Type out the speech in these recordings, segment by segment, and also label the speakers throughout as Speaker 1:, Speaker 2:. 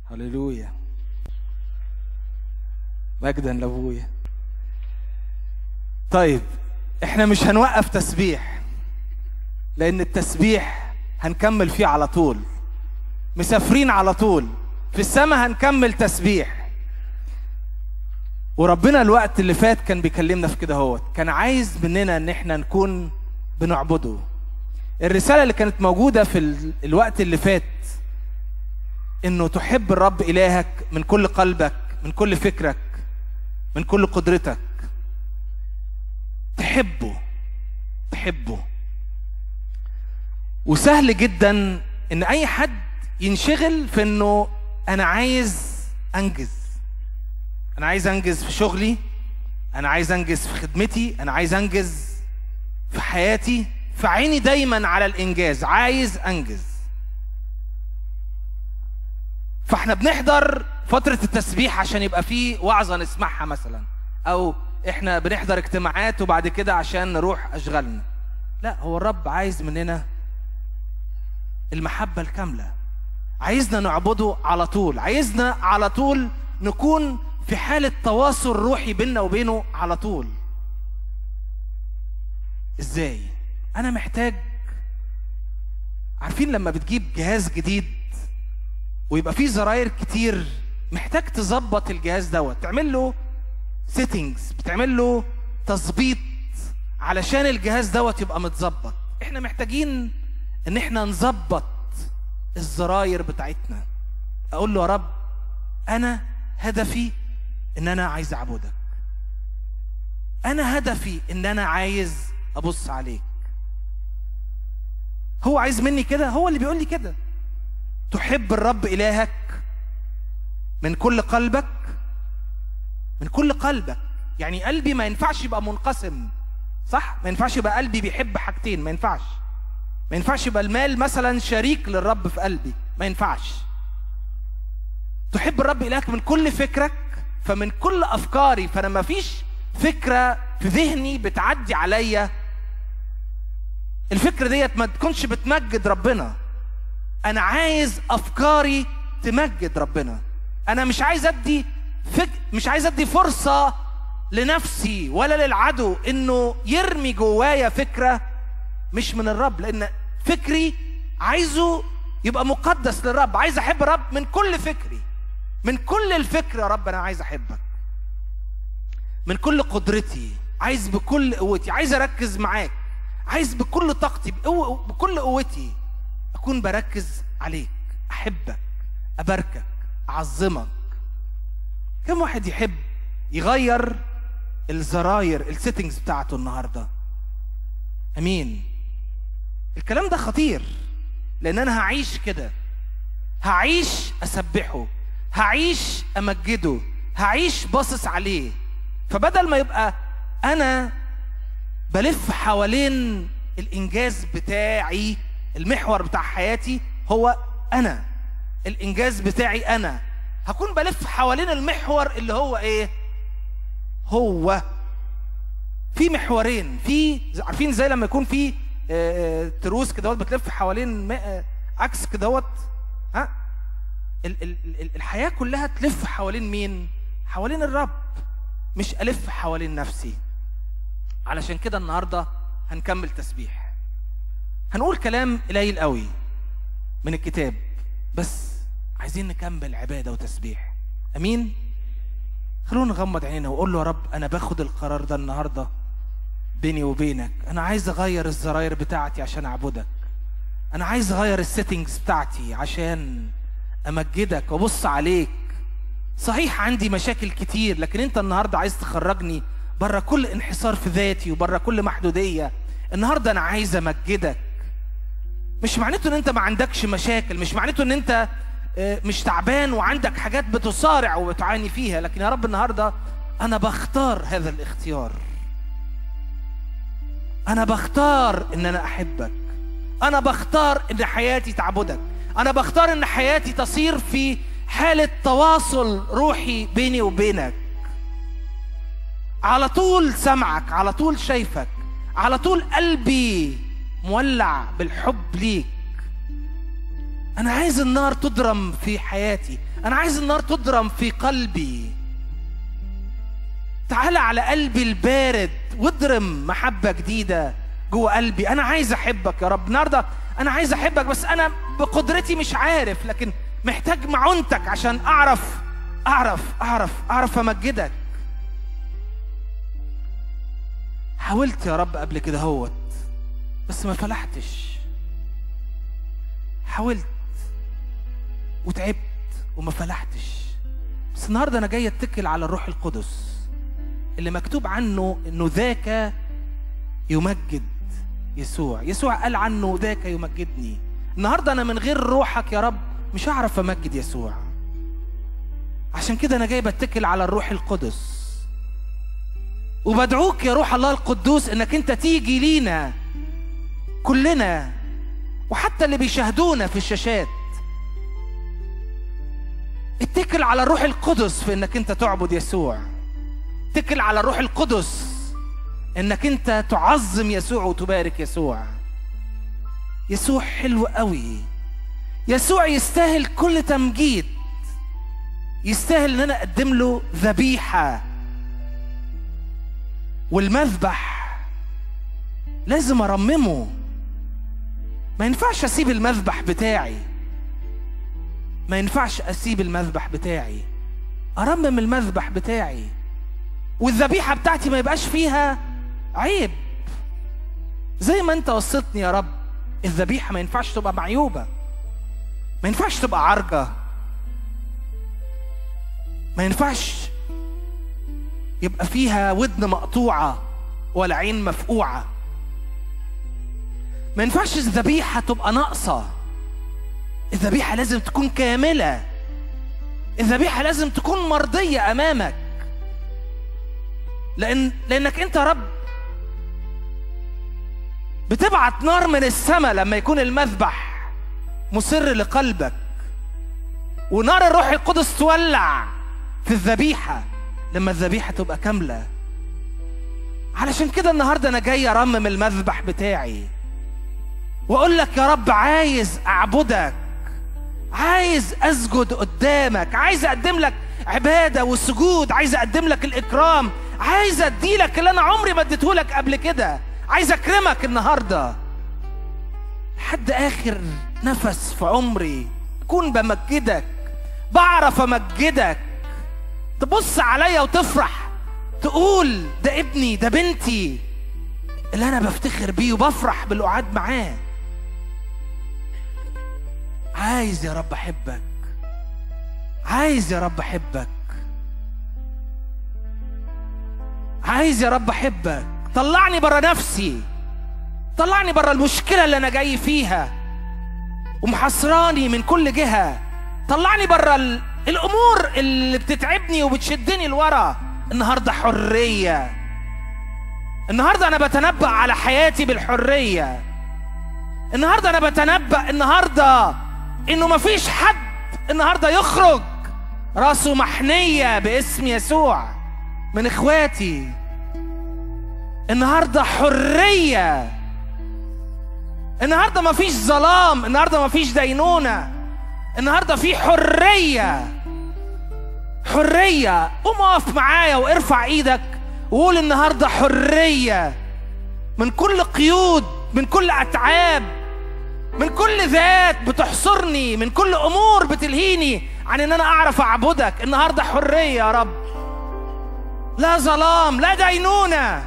Speaker 1: هللويا مجدا لابويا طيب احنا مش هنوقف تسبيح لان التسبيح هنكمل فيه على طول مسافرين على طول في السماء هنكمل تسبيح وربنا الوقت اللي فات كان بيكلمنا في كده هو كان عايز مننا ان احنا نكون بنعبده الرسالة اللي كانت موجودة في ال- الوقت اللي فات انه تحب الرب الهك من كل قلبك من كل فكرك من كل قدرتك تحبه تحبه وسهل جدا ان اي حد ينشغل في انه انا عايز انجز انا عايز انجز في شغلي انا عايز انجز في خدمتي انا عايز انجز في حياتي فعيني دايما على الانجاز عايز انجز فاحنا بنحضر فترة التسبيح عشان يبقى في وعظة نسمعها مثلا او احنا بنحضر اجتماعات وبعد كده عشان نروح اشغالنا لا هو الرب عايز مننا المحبة الكاملة عايزنا نعبده على طول عايزنا على طول نكون في حالة تواصل روحي بيننا وبينه على طول ازاي انا محتاج عارفين لما بتجيب جهاز جديد ويبقى فيه زراير كتير محتاج تظبط الجهاز دوت تعمل له سيتنجز بتعمل له تظبيط علشان الجهاز دوت يبقى متظبط احنا محتاجين ان احنا نظبط الزراير بتاعتنا اقول له يا رب انا هدفي ان انا عايز اعبدك انا هدفي ان انا عايز ابص عليك هو عايز مني كده هو اللي بيقول لي كده تحب الرب الهك من كل قلبك من كل قلبك يعني قلبي ما ينفعش يبقى منقسم صح ما ينفعش يبقى قلبي بيحب حاجتين ما ينفعش ما ينفعش يبقى المال مثلا شريك للرب في قلبي ما ينفعش تحب الرب إلهك من كل فكرك فمن كل أفكاري فأنا ما فيش فكرة في ذهني بتعدي عليا الفكرة ديت ما تكونش بتمجد ربنا أنا عايز أفكاري تمجد ربنا أنا مش عايز أدي فك... مش عايز أدي فرصة لنفسي ولا للعدو إنه يرمي جوايا فكرة مش من الرب لأن فكري عايزه يبقى مقدس للرب عايز أحب الرب من كل فكري من كل الفكر يا رب أنا عايز أحبك من كل قدرتي عايز بكل قوتي عايز اركز معاك عايز بكل طاقتي بقوة بكل قوتي اكون بركز عليك احبك اباركك اعظمك كم واحد يحب يغير الزراير السيتنجز بتاعته النهارده امين الكلام ده خطير لان انا هعيش كده هعيش اسبحه هعيش امجده هعيش باصص عليه فبدل ما يبقى انا بلف حوالين الانجاز بتاعي المحور بتاع حياتي هو انا الانجاز بتاعي انا هكون بلف حوالين المحور اللي هو ايه هو في محورين في عارفين زي لما يكون في آه، تروس كده بتلف حوالين م- آه، عكس كده ها ال- ال- ال- الحياه كلها تلف حوالين مين حوالين الرب مش الف حوالين نفسي علشان كده النهارده هنكمل تسبيح هنقول كلام قليل قوي من الكتاب بس عايزين نكمل عباده وتسبيح امين خلونا نغمض عينينا واقول له يا رب انا باخد القرار ده النهارده بيني وبينك انا عايز اغير الزراير بتاعتي عشان اعبدك انا عايز اغير السيتنجز بتاعتي عشان امجدك وابص عليك صحيح عندي مشاكل كتير لكن انت النهارده عايز تخرجني بره كل انحصار في ذاتي وبره كل محدوديه النهارده انا عايز امجدك مش معناته ان انت ما عندكش مشاكل مش معناته ان انت آه، مش تعبان وعندك حاجات بتصارع وبتعاني فيها لكن يا رب النهارده انا بختار هذا الاختيار انا بختار ان انا احبك انا بختار ان حياتي تعبدك انا بختار ان حياتي تصير في حالة تواصل روحي بيني وبينك على طول سمعك على طول شايفك على طول قلبي مولع بالحب ليك انا عايز النار تضرم في حياتي انا عايز النار تضرم في قلبي تعال على قلبي البارد واضرم محبة جديدة جوه قلبي انا عايز احبك يا رب النهارده انا عايز احبك بس انا بقدرتي مش عارف لكن محتاج معونتك عشان اعرف اعرف اعرف اعرف امجدك حاولت يا رب قبل كده هوت بس ما فلحتش حاولت وتعبت وما فلحتش بس النهارده انا جاي اتكل على الروح القدس اللي مكتوب عنه انه ذاك يمجد يسوع يسوع قال عنه ذاك يمجدني النهارده انا من غير روحك يا رب مش هعرف امجد يسوع عشان كده انا جاي بتكل على الروح القدس وبدعوك يا روح الله القدوس انك انت تيجي لينا كلنا وحتى اللي بيشاهدونا في الشاشات اتكل على الروح القدس في انك انت تعبد يسوع اتكل على الروح القدس انك انت تعظم يسوع وتبارك يسوع يسوع حلو قوي يسوع يستاهل كل تمجيد يستاهل ان انا اقدم له ذبيحه والمذبح لازم ارممه ما ينفعش اسيب المذبح بتاعي ما ينفعش اسيب المذبح بتاعي ارمم المذبح بتاعي والذبيحه بتاعتي ما يبقاش فيها عيب زي ما انت وصيتني يا رب الذبيحه ما ينفعش تبقى معيوبه ما ينفعش تبقى عرجه ما ينفعش يبقى فيها ودن مقطوعه ولا عين مفقوعه ما ينفعش الذبيحه تبقى ناقصه الذبيحه لازم تكون كامله الذبيحه لازم تكون مرضيه امامك لان لانك انت يا رب بتبعت نار من السماء لما يكون المذبح مصر لقلبك ونار الروح القدس تولع في الذبيحه لما الذبيحه تبقى كامله علشان كده النهارده انا جاي ارمم المذبح بتاعي واقول لك يا رب عايز اعبدك عايز اسجد قدامك عايز اقدم لك عباده وسجود عايز اقدم لك الاكرام عايز ادي لك اللي انا عمري ما اديته لك قبل كده عايز اكرمك النهارده لحد اخر نفس في عمري اكون بمجدك بعرف امجدك تبص عليا وتفرح تقول ده ابني ده بنتي اللي انا بفتخر بيه وبفرح بالقعاد معاه عايز يا رب احبك عايز يا رب احبك عايز يا رب احبك طلعني بره نفسي طلعني بره المشكله اللي انا جاي فيها ومحصراني من كل جهه طلعني بره ال... الامور اللي بتتعبني وبتشدني لورا النهارده حريه النهارده انا بتنبأ على حياتي بالحريه النهارده انا بتنبأ النهارده انه مفيش حد النهارده يخرج راسه محنيه باسم يسوع من اخواتي النهارده حريه النهارده مفيش ظلام النهارده مفيش دينونه النهارده في حريه حريه قوم اقف معايا وارفع ايدك وقول النهارده حريه من كل قيود من كل اتعاب من كل ذات بتحصرني من كل امور بتلهيني عن ان انا اعرف اعبدك النهارده حريه يا رب لا ظلام لا دينونه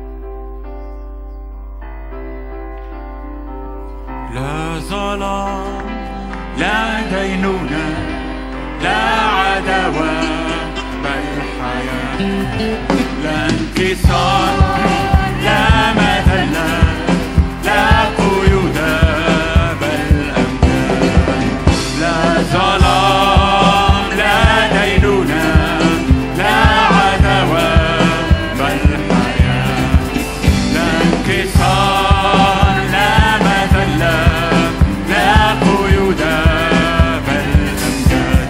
Speaker 2: لا ظلام لا دينونة لا عداوة بل حياة لا انكسار لا مذلة لا قيود بل أمجاد لا ظلام لا دينونة لا عداوة بل حياة لا انكسار لا مذلة لا قيود بل أمجاد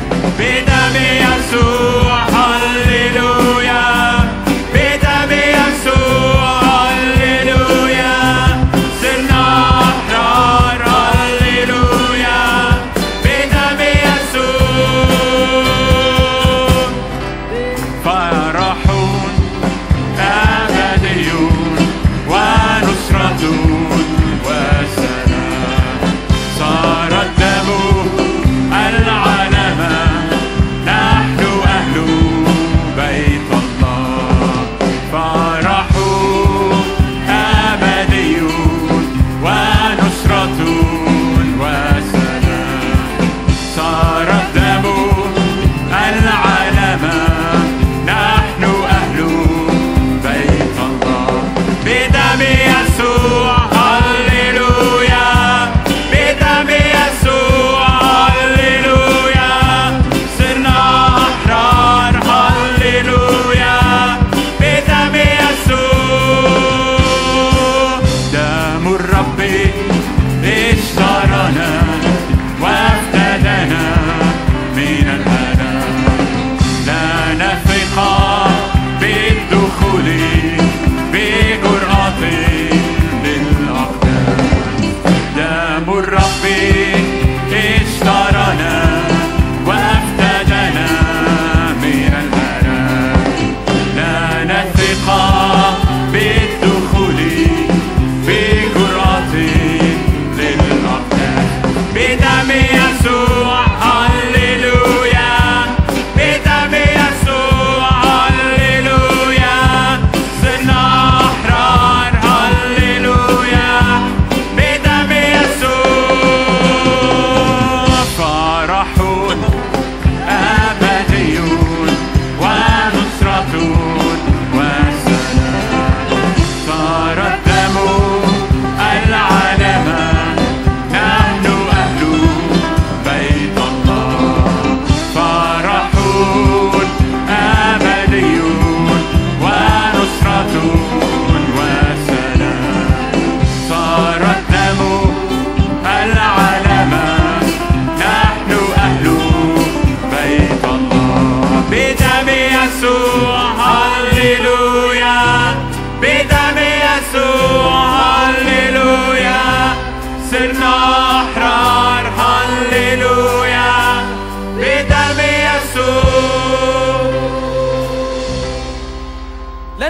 Speaker 2: بدم يسوع هللويا بدم يسوع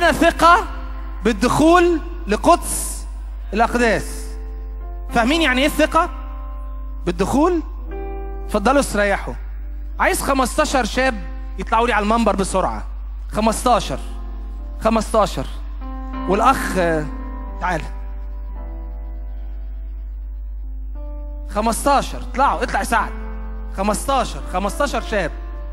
Speaker 1: لنا ثقة بالدخول لقدس الأقداس فاهمين يعني إيه الثقة؟ بالدخول؟ اتفضلوا استريحوا عايز 15 شاب يطلعوا لي على المنبر بسرعة 15 15 والأخ آه، تعال 15 اطلعوا اطلع يا سعد 15 15 شاب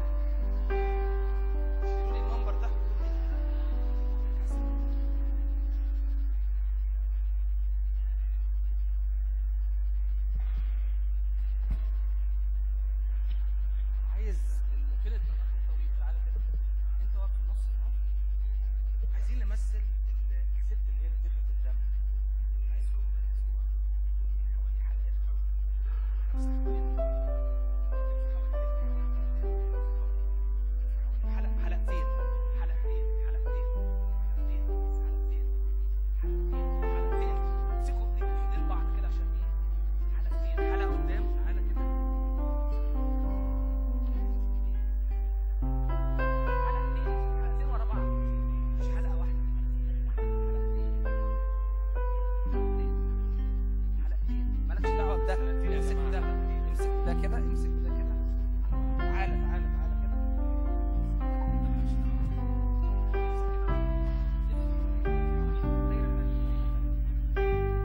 Speaker 1: عايز فين الطلاق الطويل تعالى كده انت واقف في النص هنا عايزين نمثل ال- الست اللي هي نزفت الدم عايزكم حوالي حلقات حلق حلقتين حلقتين حلقتين حلقتين حلقتين حلقتين حلقتين امسكوا ايدين ايدين بعض كده عشان ايه حلقتين حلقه قدام تعالى كده حلقتين حلقتين ورا بعض مش حلقه واحده حلقتين حلقتين حلقتين مالكش دعوه بده امسك ده امسك ده كده امسك ده كده تعالى تعالى تعالى كده مالكش دعوة.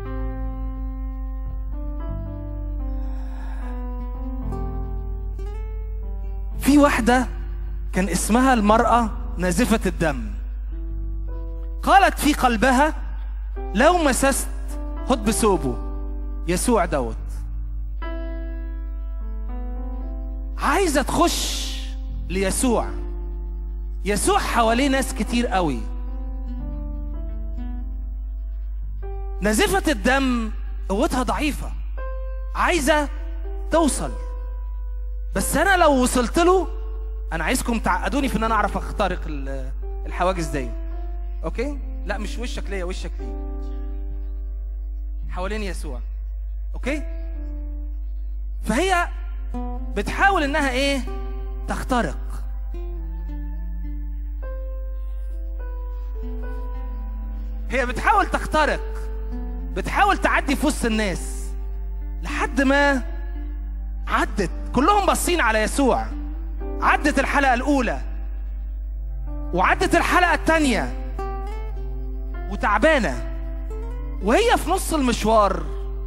Speaker 1: في واحدة كان اسمها المرأة نازفة الدم قالت في قلبها لو مسست خد بثوبه يسوع دوت عايزة تخش ليسوع يسوع حواليه ناس كتير قوي نازفة الدم قوتها ضعيفة عايزة توصل بس انا لو وصلت له انا عايزكم تعقدوني في ان انا اعرف اخترق ال- الحواجز دي اوكي لا مش وشك ليا وشك ليه حوالين يسوع اوكي فهي بتحاول انها ايه تخترق هي بتحاول تخترق بتحاول تعدي في وسط الناس لحد ما عدت كلهم باصين على يسوع عدت الحلقة الأولى وعدت الحلقة الثانية وتعبانة وهي في نص المشوار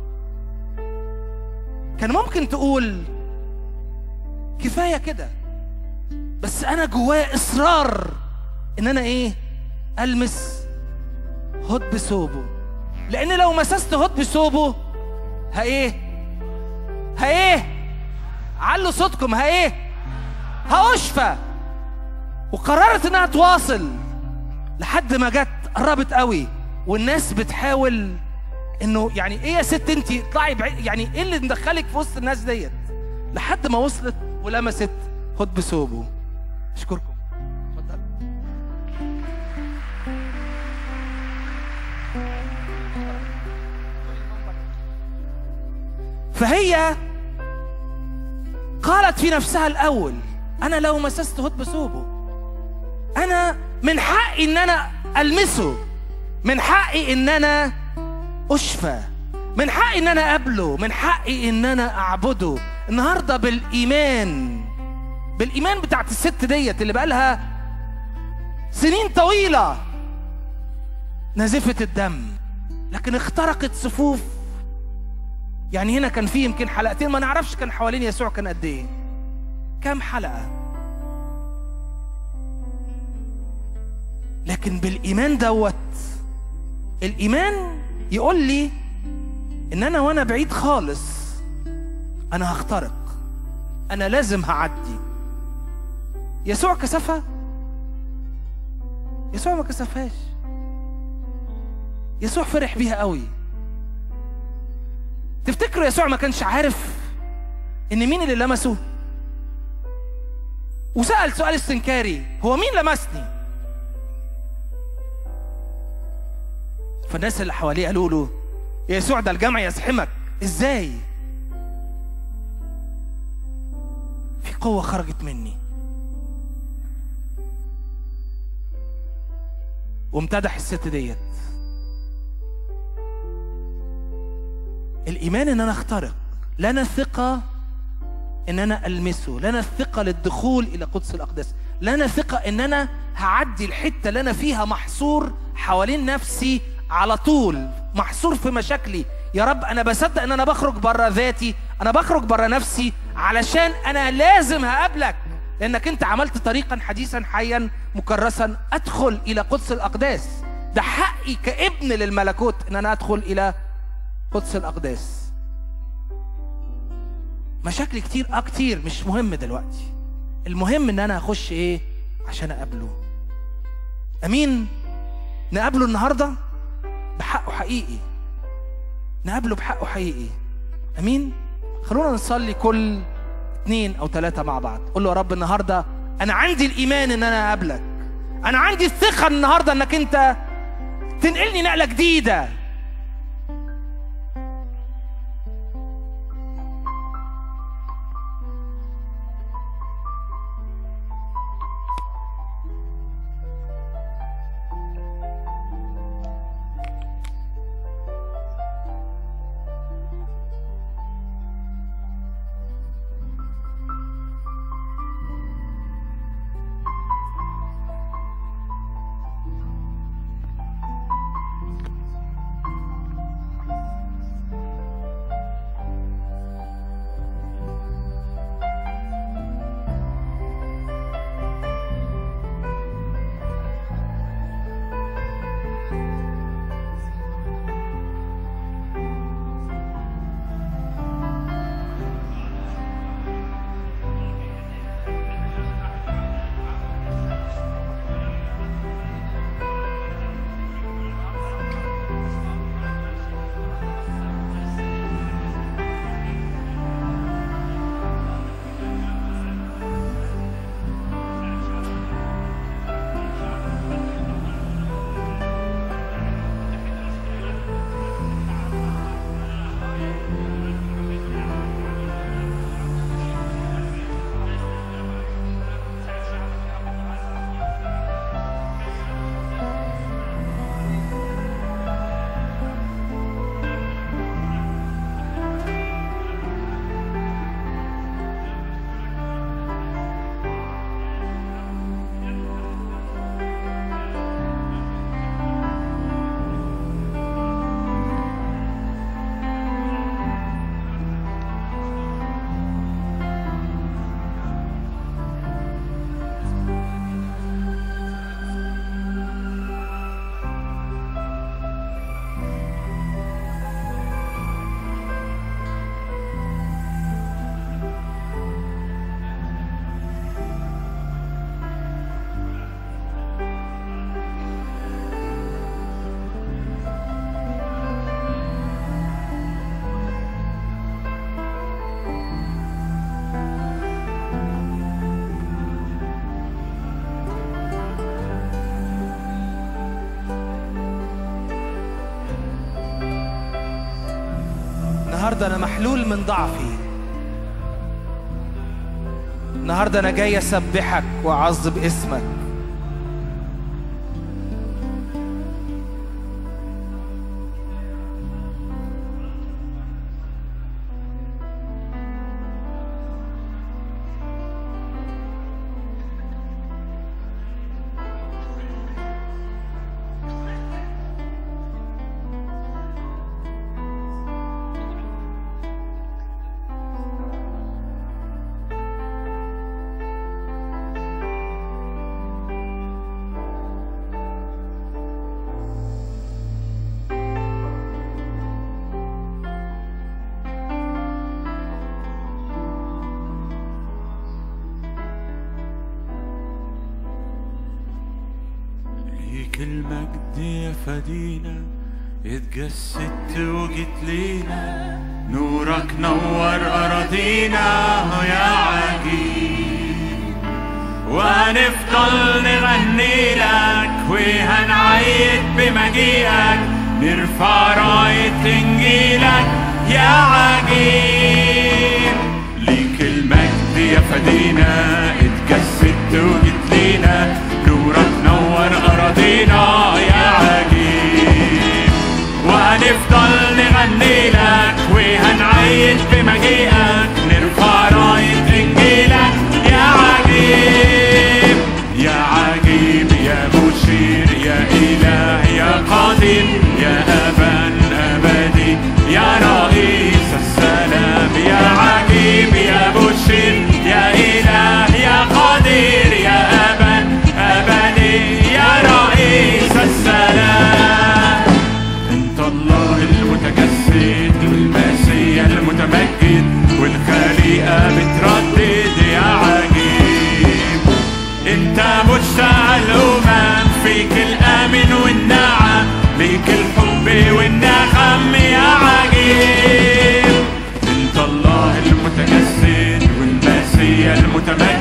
Speaker 1: كان ممكن تقول كفاية كده بس أنا جوايا إصرار إن أنا إيه ألمس هد بثوبه لأن لو مسست هد بثوبه ها إيه ها إيه علوا صوتكم ها إيه هأشفى وقررت إنها تواصل لحد ما جت قربت قوي والناس بتحاول انه يعني ايه يا ست انت اطلعي بعيد يعني ايه اللي مدخلك في وسط الناس ديت لحد ما وصلت ولمست خد بثوبه اشكركم اتفضل فهي قالت في نفسها الاول انا لو مسست هد بثوبه انا من حقي ان انا المسه من حقي ان انا اشفى من حقي ان انا اقابله من حقي ان انا اعبده النهارده بالايمان بالايمان بتاعت الست ديت اللي بقالها سنين طويله نزفه الدم لكن اخترقت صفوف يعني هنا كان في يمكن حلقتين ما نعرفش كان حوالين يسوع كان قد ايه كام حلقه لكن بالايمان دوت الايمان يقول لي ان انا وانا بعيد خالص انا هخترق انا لازم هعدي يسوع كسفها يسوع ما كسفهاش يسوع فرح بيها قوي تفتكروا يسوع ما كانش عارف ان مين اللي لمسه وسأل سؤال استنكاري هو مين لمسني فالناس اللي حواليه قالوا له يا يسوع ده الجمع يزحمك ازاي في قوة خرجت مني وامتدح الست ديت الايمان ان انا اخترق لنا ثقه ان انا المسه لنا الثقه للدخول الى قدس الاقداس لنا ثقه ان انا هعدي الحته اللي انا فيها محصور حوالين نفسي على طول محصور في مشاكلي يا رب انا بصدق ان انا بخرج بره ذاتي انا بخرج بره نفسي علشان انا لازم هقابلك لانك انت عملت طريقا حديثا حيا مكرسا ادخل الى قدس الاقداس ده حقي كابن للملكوت ان انا ادخل الى قدس الاقداس مشاكل كتير اه كتير مش مهم دلوقتي المهم ان انا اخش ايه عشان اقابله امين نقابله النهارده بحقه حقيقي نقابله بحقه حقيقي امين خلونا نصلي كل اتنين او ثلاثة مع بعض قول له يا رب النهاردة انا عندي الايمان ان انا اقابلك انا عندي الثقة النهاردة انك انت تنقلني نقلة جديدة النهارده انا محلول من ضعفي النهارده انا جاي اسبحك واعظم اسمك
Speaker 2: ليك المجد يا فدينا اتجسدت وجيت لينا نورك نور أراضينا يا عجيب وهنفضل نغني لك وهنعيد بمجيئك نرفع راية إنجيلك يا عجيب ليك المجد يا فدينا اتجسدت وجيت لينا نورك نور أراضينا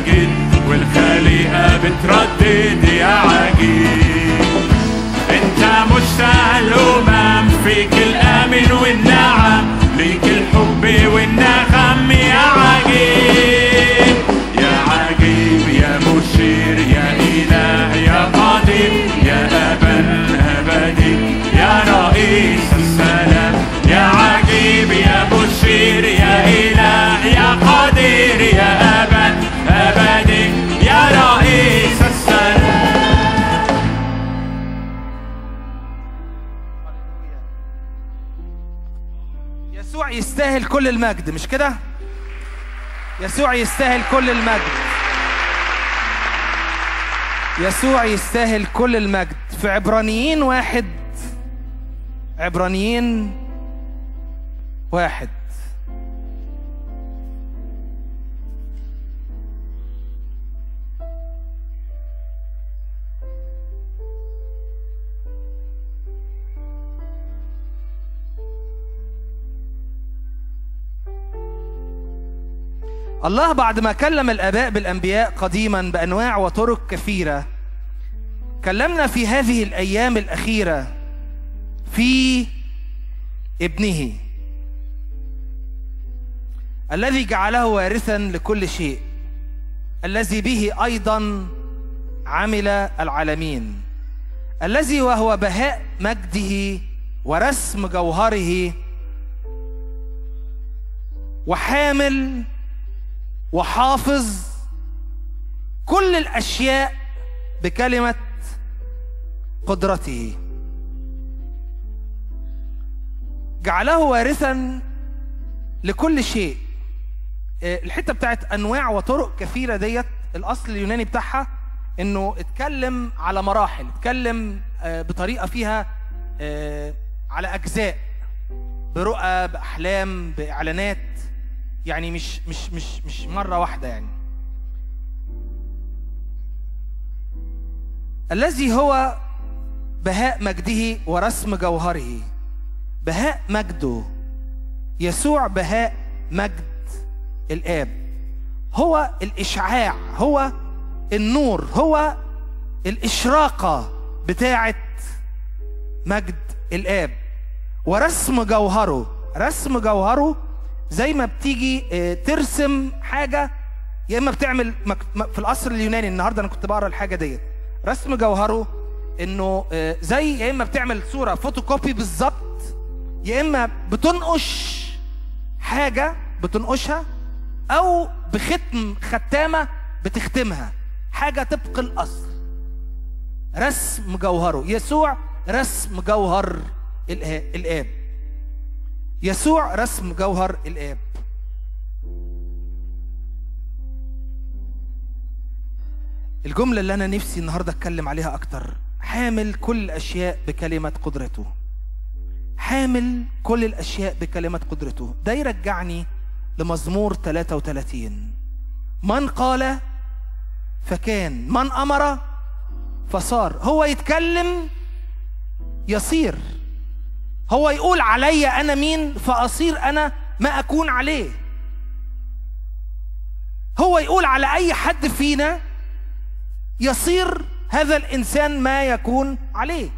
Speaker 2: ماجد والخليقة بتردد يا عجيب انت مشتاق الامم فيك الامن والنعم ليك الحب والنغم يا عجيب يا عجيب يا مشير يا اله يا قدير يا ابا ابدي يا رئيس السلام يا عجيب يا مشير يا اله يا قدير يا ابا ابدي يا رئيس السلام
Speaker 1: يسوع يستاهل كل المجد مش كده يسوع يستاهل كل المجد يسوع يستاهل كل المجد في عبرانيين واحد عبرانيين واحد الله بعد ما كلم الآباء بالأنبياء قديما بأنواع وطرق كثيرة كلمنا في هذه الأيام الأخيرة في ابنه الذي جعله وارثا لكل شيء الذي به أيضا عمل العالمين الذي وهو بهاء مجده ورسم جوهره وحامل وحافظ كل الاشياء بكلمه قدرته جعله وارثا لكل شيء آه، الحته بتاعت انواع وطرق كثيره ديت الاصل اليوناني بتاعها انه اتكلم على مراحل اتكلم آه، بطريقه فيها آه، على اجزاء برؤى باحلام باعلانات يعني مش مش مش مش مره واحده يعني الذي هو بهاء مجده ورسم جوهره بهاء مجده يسوع بهاء مجد الاب هو الاشعاع هو النور هو الاشراقه بتاعه مجد الاب ورسم جوهره رسم جوهره زي ما بتيجي آه، ترسم حاجه يا اما بتعمل مك- م- في القصر اليوناني النهارده انا كنت بقرا الحاجه ديت رسم جوهره انه آه، زي يا اما بتعمل صوره فوتوكوبي بالظبط يا اما بتنقش حاجه بتنقشها او بختم ختامه بتختمها حاجه طبق الاصل رسم جوهره يسوع رسم جوهر الآ- الاب يسوع رسم جوهر الاب الجمله اللي انا نفسي النهارده اتكلم عليها اكتر حامل كل الاشياء بكلمه قدرته حامل كل الاشياء بكلمه قدرته ده يرجعني لمزمور 33 من قال فكان من امر فصار هو يتكلم يصير هو يقول علي انا مين فاصير انا ما اكون عليه هو يقول على اي حد فينا يصير هذا الانسان ما يكون عليه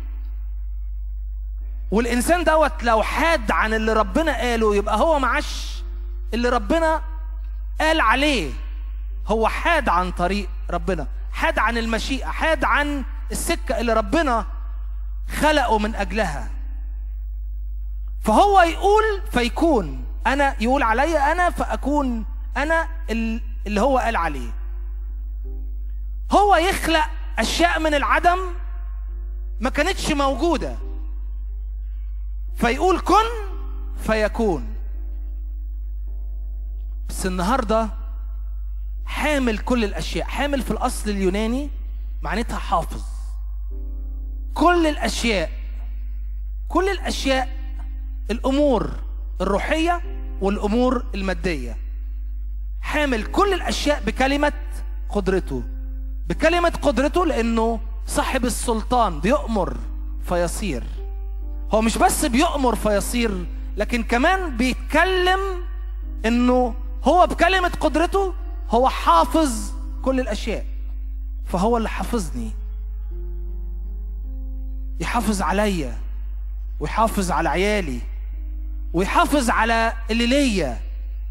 Speaker 1: والانسان دوت لو حاد عن اللي ربنا قاله يبقى هو معاش اللي ربنا قال عليه هو حاد عن طريق ربنا حاد عن المشيئة حاد عن السكة اللي ربنا خلقه من أجلها فهو يقول فيكون أنا يقول علي أنا فأكون أنا ال- اللي هو قال عليه هو يخلق أشياء من العدم ما كانتش موجودة فيقول كن فيكون بس النهارده حامل كل الاشياء حامل في الاصل اليوناني معناتها حافظ كل الاشياء كل الاشياء الامور الروحيه والامور الماديه حامل كل الاشياء بكلمه قدرته بكلمه قدرته لانه صاحب السلطان بيؤمر فيصير هو مش بس بيؤمر فيصير لكن كمان بيتكلم انه هو بكلمة قدرته هو حافظ كل الاشياء فهو اللي حافظني يحافظ عليا ويحافظ على عيالي ويحافظ على اللي ليا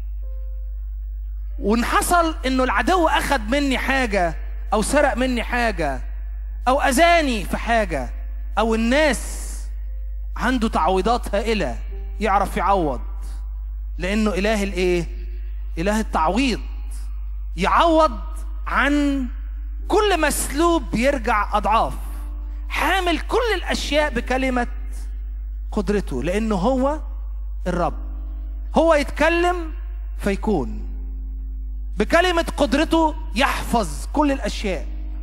Speaker 1: وان حصل انه العدو اخذ مني حاجه او سرق مني حاجه او اذاني في حاجه او الناس عنده تعويضات هائله يعرف يعوض لانه اله الايه اله التعويض يعوض عن كل مسلوب يرجع اضعاف حامل كل الاشياء بكلمه قدرته لانه هو الرب هو يتكلم فيكون بكلمه قدرته يحفظ كل الاشياء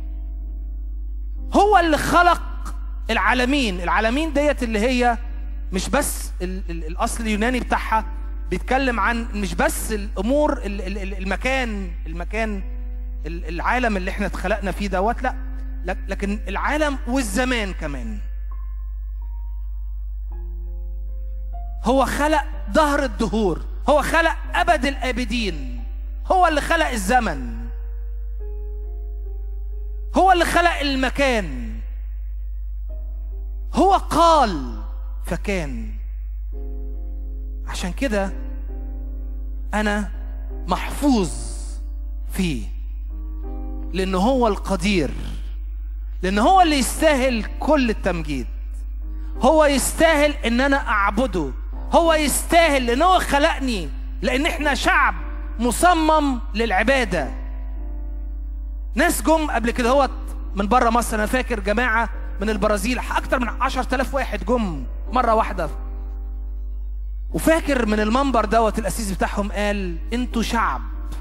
Speaker 1: هو اللي خلق العالمين العالمين ديت اللي هي مش بس ال ال الاصل اليوناني بتاعها بيتكلم عن مش بس الامور ال ال المكان المكان العالم اللي احنا اتخلقنا فيه دوت لا لكن العالم والزمان كمان هو خلق ظهر الدهور هو خلق ابد الابدين هو اللي خلق الزمن هو اللي خلق المكان هو قال فكان عشان كده انا محفوظ فيه لان هو القدير لان هو اللي يستاهل كل التمجيد هو يستاهل ان انا اعبده هو يستاهل لان هو خلقني لان احنا شعب مصمم للعباده ناس جم قبل كده هوت من بره مصر انا فاكر جماعه من البرازيل اكتر من عشرة آلاف واحد جم مره واحده وفاكر من المنبر دوت الاسيس بتاعهم قال انتوا شعب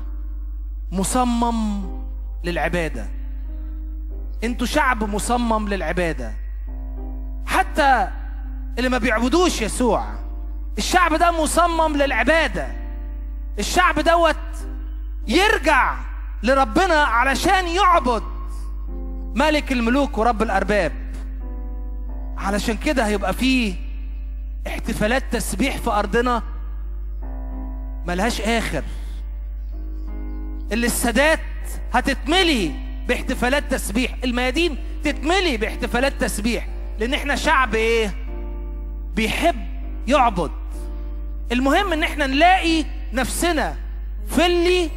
Speaker 1: مصمم للعباده انتوا شعب مصمم للعباده حتى اللي ما بيعبدوش يسوع الشعب ده مصمم للعباده الشعب دوت يرجع لربنا علشان يعبد ملك الملوك ورب الارباب علشان كده هيبقى فيه احتفالات تسبيح في ارضنا ملهاش اخر اللي السادات هتتملي باحتفالات تسبيح الميادين تتملي باحتفالات تسبيح لان احنا شعب ايه بيحب يعبد المهم ان احنا نلاقي نفسنا في اللي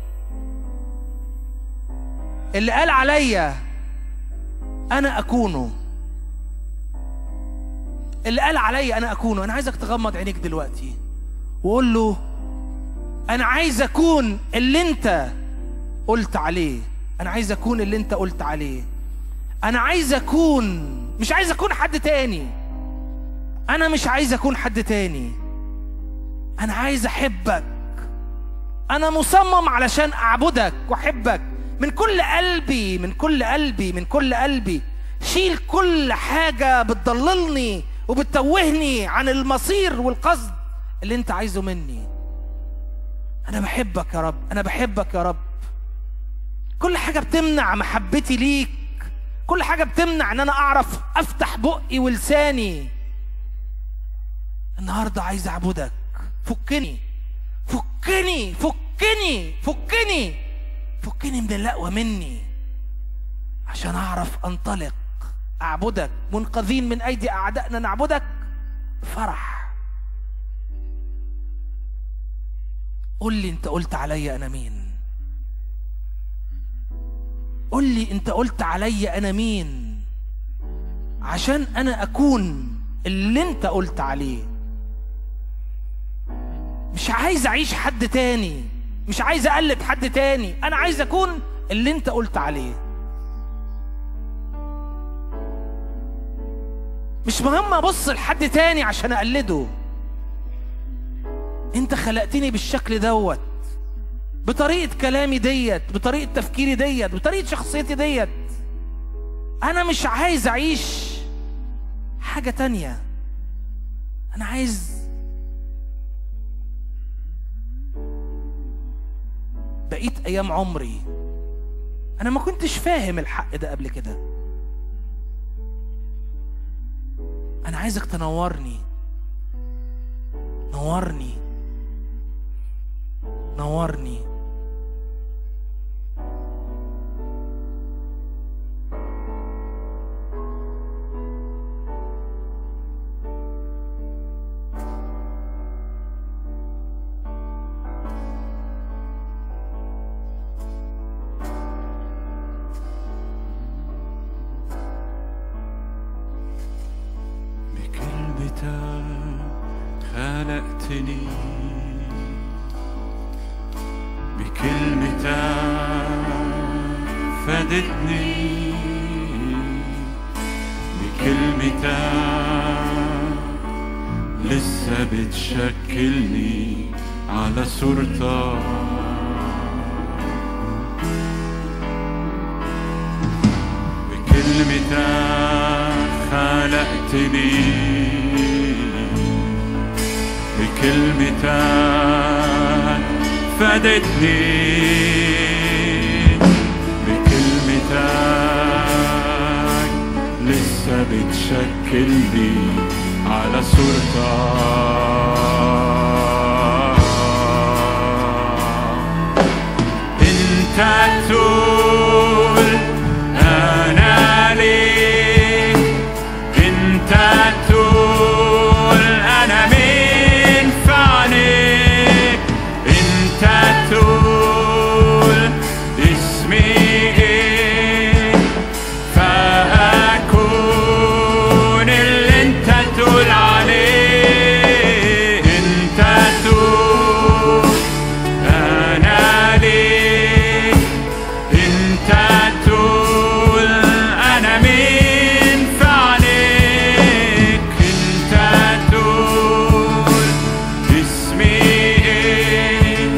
Speaker 1: اللي قال عليا انا اكونه اللي قال عليا انا اكونه انا عايزك تغمض عينيك دلوقتي وقول له انا عايز اكون اللي انت قلت عليه انا عايز اكون اللي انت قلت عليه انا عايز اكون مش عايز اكون حد تاني انا مش عايز اكون حد تاني انا عايز احبك انا مصمم علشان اعبدك واحبك من كل قلبي من كل قلبي من كل قلبي شيل كل حاجه بتضللني وبتتوهني عن المصير والقصد اللي انت عايزه مني انا بحبك يا رب انا بحبك يا رب كل حاجه بتمنع محبتي ليك كل حاجه بتمنع ان انا اعرف افتح بقي ولساني النهارده عايز اعبدك فكني فكني فكني فكني فكني من اللقوه مني عشان اعرف انطلق اعبدك منقذين من ايدي اعدائنا نعبدك فرح قول لي انت قلت عليا انا مين قول لي انت قلت عليا انا مين عشان انا اكون اللي انت قلت عليه مش عايز اعيش حد تاني مش عايز اقلد حد تاني انا عايز اكون اللي انت قلت عليه مش مهم ابص لحد تاني عشان اقلده انت خلقتني بالشكل دوت بطريقة كلامي ديت بطريقة تفكيري ديت بطريقة شخصيتي ديت انا مش عايز اعيش حاجة تانية انا عايز بقيت ايام عمري انا ما كنتش فاهم الحق ده قبل كده انا عايزك تنورني نورني نورني
Speaker 2: خلقتني بكلمتك فادتني بكلمتك لسه بتشكلني على صورتك بكلمتك خلقتني بكلمتك فادتني بكلمتك لسه بتشكلني على صورتك انت تقول انا ليك انت تقول انا مين في عينيك انت تقول اسمي ايه فاكون اللي انت تقول عليه انت تقول انا ليك انت تقول انا مين في عينيك انت تقول اسمي ايه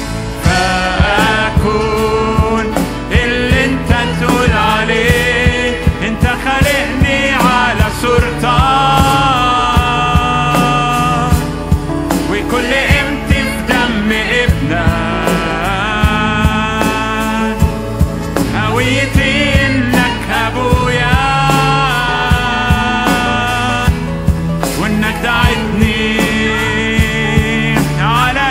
Speaker 2: فاكون اللي انت تقول عليه انت خالقني على صورتك وكل قيمتي في دم ابنك هويتي انك ابويا وانك دعيتني على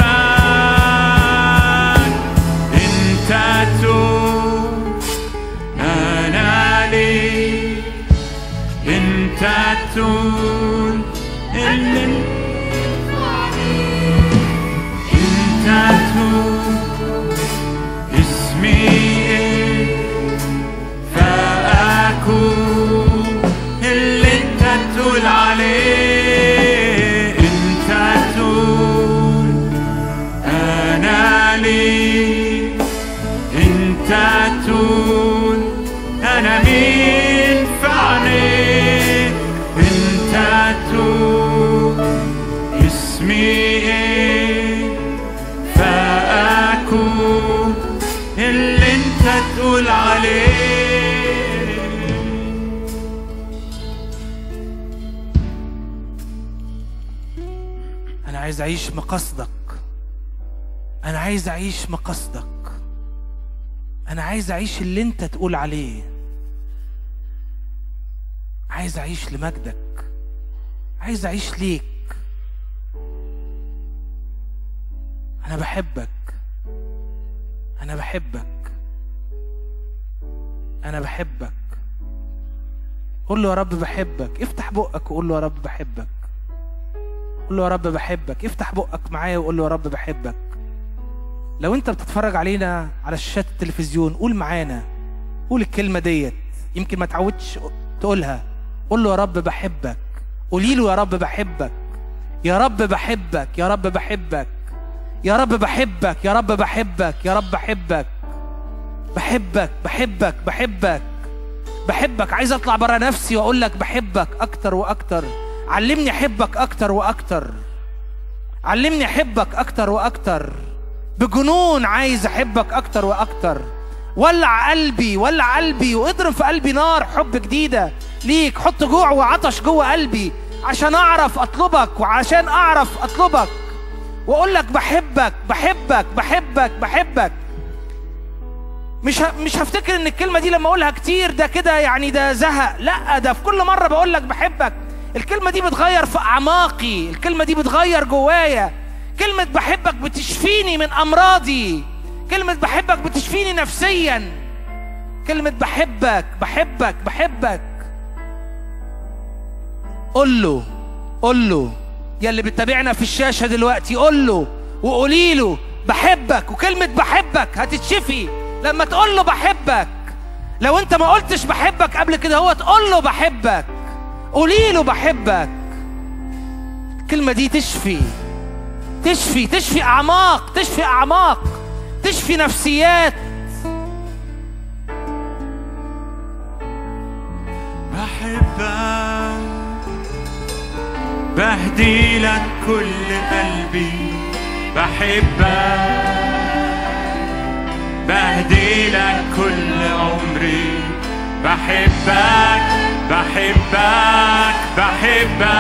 Speaker 2: اسمك انت تقول انا ليك انت تقول اللي انت تقول اسمي ايه فاكون اللي انت تقول عليه انت تقول انا ليه انت تقول انا مين في عينيك انت تقول اسمي ايه فاكون اللي انت تقول عليه
Speaker 1: انا عايز اعيش مقصدك انا عايز اعيش مقصدك انا عايز اعيش اللي انت تقول عليه عايز اعيش لمجدك عايز اعيش ليك انا بحبك انا بحبك انا بحبك قول له يا رب بحبك افتح بقك وقول له يا رب بحبك قول له يا رب بحبك افتح بقك معايا وقول له يا رب بحبك لو انت بتتفرج علينا على شاشات التلفزيون قول معانا قول الكلمة ديت يمكن ما تعودش تقولها قول له يا رب بحبك قولي له يا رب بحبك يا رب بحبك يا رب بحبك يا رب بحبك يا رب بحبك يا رب بحبك بحبك بحبك بحبك بحبك عايز اطلع بره نفسي واقول لك بحبك اكتر واكتر علمني احبك اكتر واكتر علمني احبك اكتر واكتر بجنون عايز احبك اكتر واكتر ولع قلبي ولع قلبي واضرب في قلبي نار حب جديده ليك حط جوع وعطش جوه قلبي عشان اعرف اطلبك وعشان اعرف اطلبك واقول لك بحبك بحبك بحبك بحبك مش ه... مش هفتكر ان الكلمه دي لما اقولها كتير ده كده يعني ده زهق لا ده في كل مره بقول لك بحبك الكلمه دي بتغير في اعماقي الكلمه دي بتغير جوايا كلمه بحبك بتشفيني من امراضي كلمه بحبك بتشفيني نفسيا كلمه بحبك بحبك بحبك قول له قول له يا اللي بتتابعنا في الشاشه دلوقتي قول له وقولي له بحبك وكلمه بحبك هتتشفي لما تقول له بحبك لو انت ما قلتش بحبك قبل كده هو تقول له بحبك قولي له بحبك الكلمة دي تشفي تشفي تشفي أعماق تشفي أعماق تشفي نفسيات
Speaker 2: بحبك بهدي لك كل قلبي بحبك بهدي لك كل عمري بحبك بحبك بحبك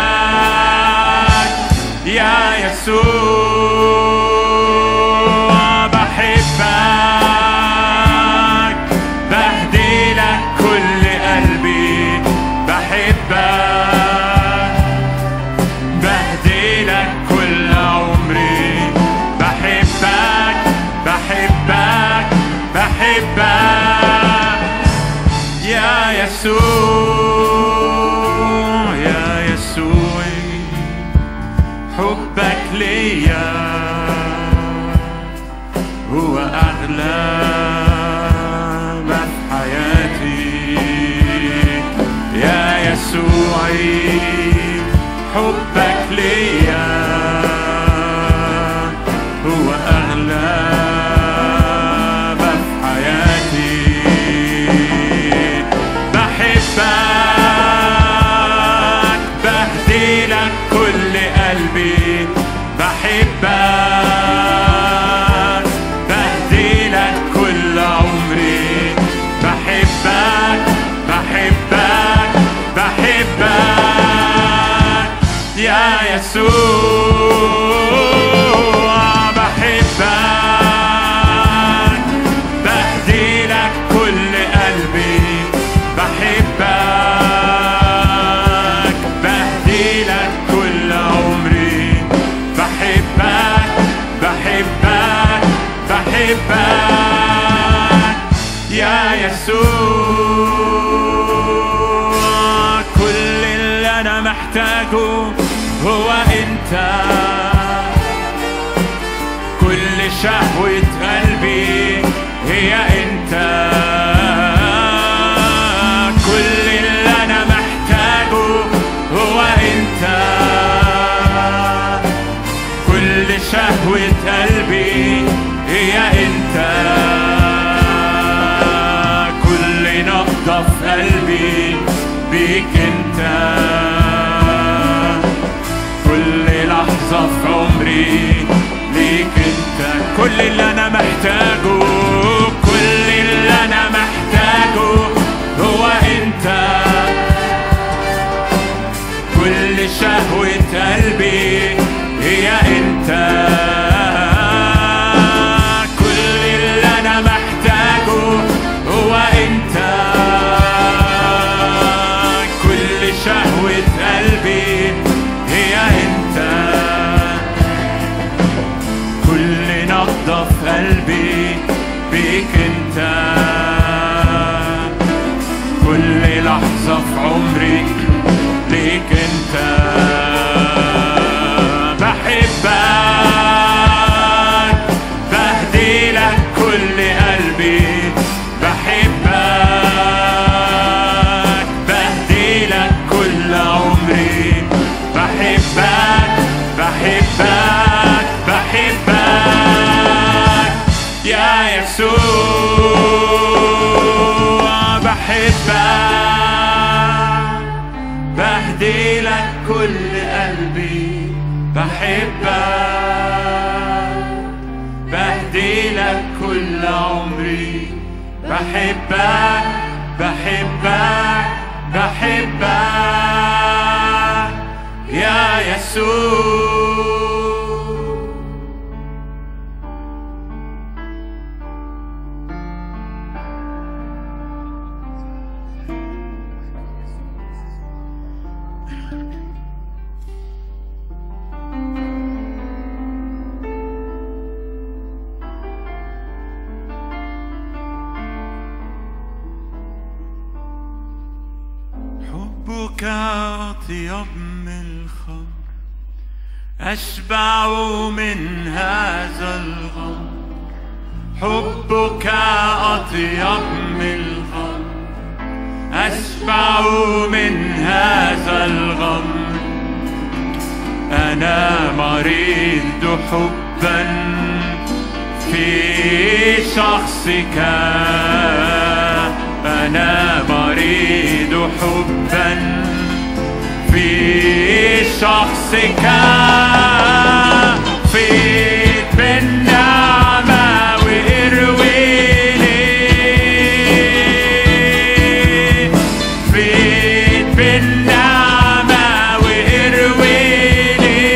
Speaker 2: يا يسوع بحبك بهدي لك كل قلبي بحبك بهدي لك كل عمري بحبك بحبك بحبك يا يسوع يا يسوع حبك ليا هو أغلى ما في حياتي يا يسوعي حبك ليا هو أغلى ما في حياتي بحبك بهدي لك كل قلبي بحبك بهدي لك كل عمري بحبك بحبك بحبك يا يسوع بحبك بهدي لك كل قلبي بحبك بهدي لك كل عمري بحبك بحبك بحبك يا يسوع كل اللي انا محتاجه هو انت كل شهوة قلبي هي انت كل اللي انا محتاجه هو انت كل شهوة قلبي هي انت كل نبضة في قلبي بيك انت كل لحظة في عمري ليك انت كل اللي انا محتاجه كل اللي انا محتاجه هو انت كل شهوة قلبي هي انت كل اللي انا محتاجه هو انت كل شهوة قلبي هي انت كل نبضة في قلبي بيك انت كل لحظة في عمري ليك انت بحبك بهدي لك كل قلبي بحبك بهدي لك كل عمري بحبك بحبك بحبك يا يسوع بحبك بهدي لك كل قلبي بحبك بهدي لك كل عمري بحبك بحبك بحبك يا يسوع حبك أطيب من الخمر أشبع من هذا الغمر حبك أطيب من الخمر أشبع من هذا الغمر أنا أنا مريض حبا في شخصك أنا مريض حبا في شخصك فيك بالنعمة وإرويني فيك بالنعمة وإرويني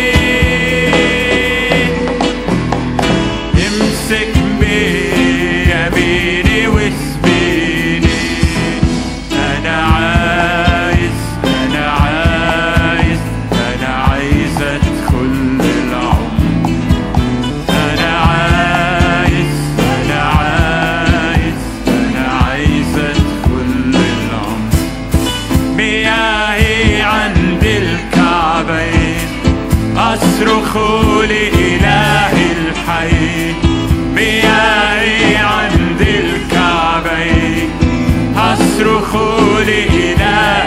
Speaker 2: امسك بيميني واسبيني انا عايز انا عايز انا عايز ادخل العمر انا عايز انا عايز انا عايز ادخل العمر مياهي عند الكعبين أصرخ لإله الحي مياهي عند الكعبين أصرخ لإله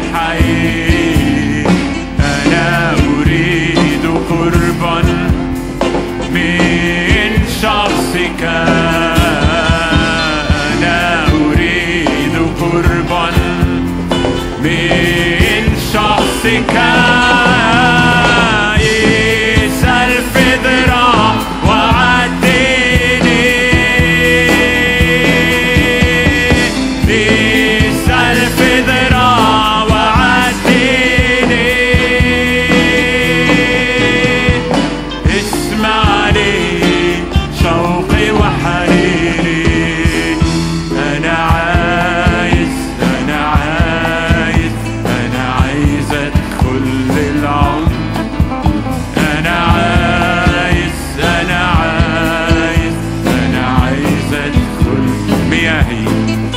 Speaker 2: الحي أنا أريد قربا من شخصك أنا أريد قربا من شخصك يسأل في ذراع وعديني يسأل في ذراع وعديني اسمعني شوقي وحنيني انا عايز انا عايز انا عايز ادخل العمر انا عايز انا عايز انا عايز ادخل مياهي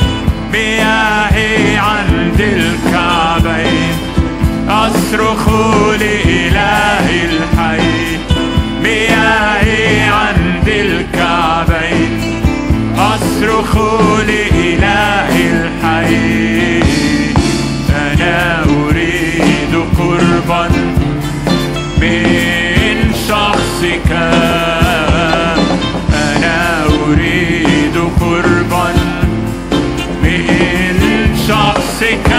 Speaker 2: مياهي عند الكعبين اصرخ لإله الحي مياهي عند الكعبين أصرخ لإله الحي أنا أريد قربا من شخصك أنا أريد قربا من شخصك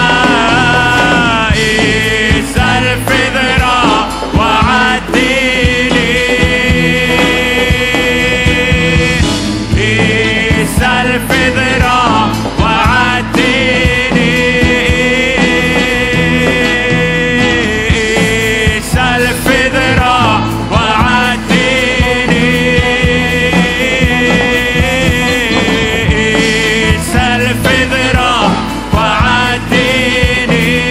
Speaker 2: اسأل في ذراع وعديني اسأل في ذراع وعديني اسأل في ذراع وعديني اسأل في ذراع وعديني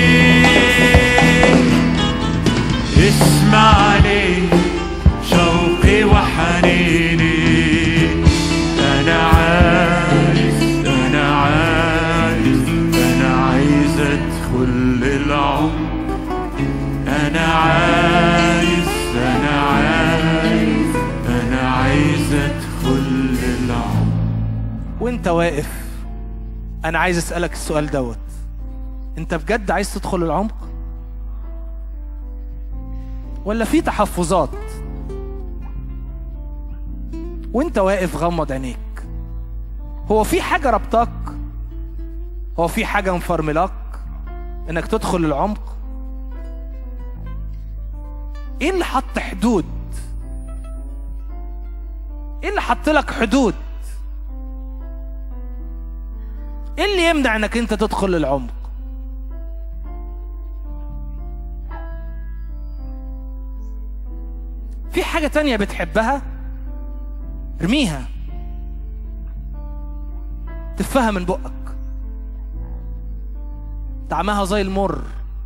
Speaker 2: اسمعني شوقي وحنيني انا عايز انا عايز انا عايز ادخل العمر انا عايز انا عايز انا عايز ادخل العمر
Speaker 1: وانت واقف انا عايز اسالك السؤال دوت انت بجد عايز تدخل العمق ولا في تحفظات وانت واقف غمض عينيك هو في حاجه ربطاك هو في حاجه مفرملاك انك تدخل العمق ايه اللي حط حدود ايه اللي حط لك حدود ايه اللي يمنع انك انت تدخل العمق في حاجة تانية بتحبها ارميها تفها من بقك طعمها زي المر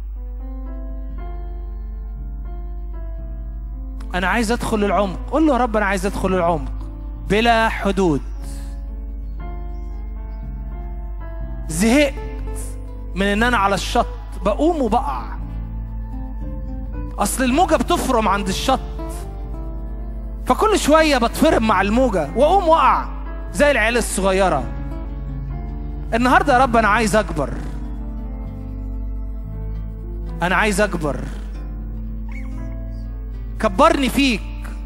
Speaker 1: انا عايز ادخل العمق قول له يا رب انا عايز ادخل العمق بلا حدود زهقت من ان انا على الشط بقوم وبقع اصل الموجه بتفرم عند الشط فكل شويه بتفرم مع الموجه واقوم واقع زي العيال الصغيره النهارده يا رب انا عايز اكبر انا عايز اكبر كبرني فيك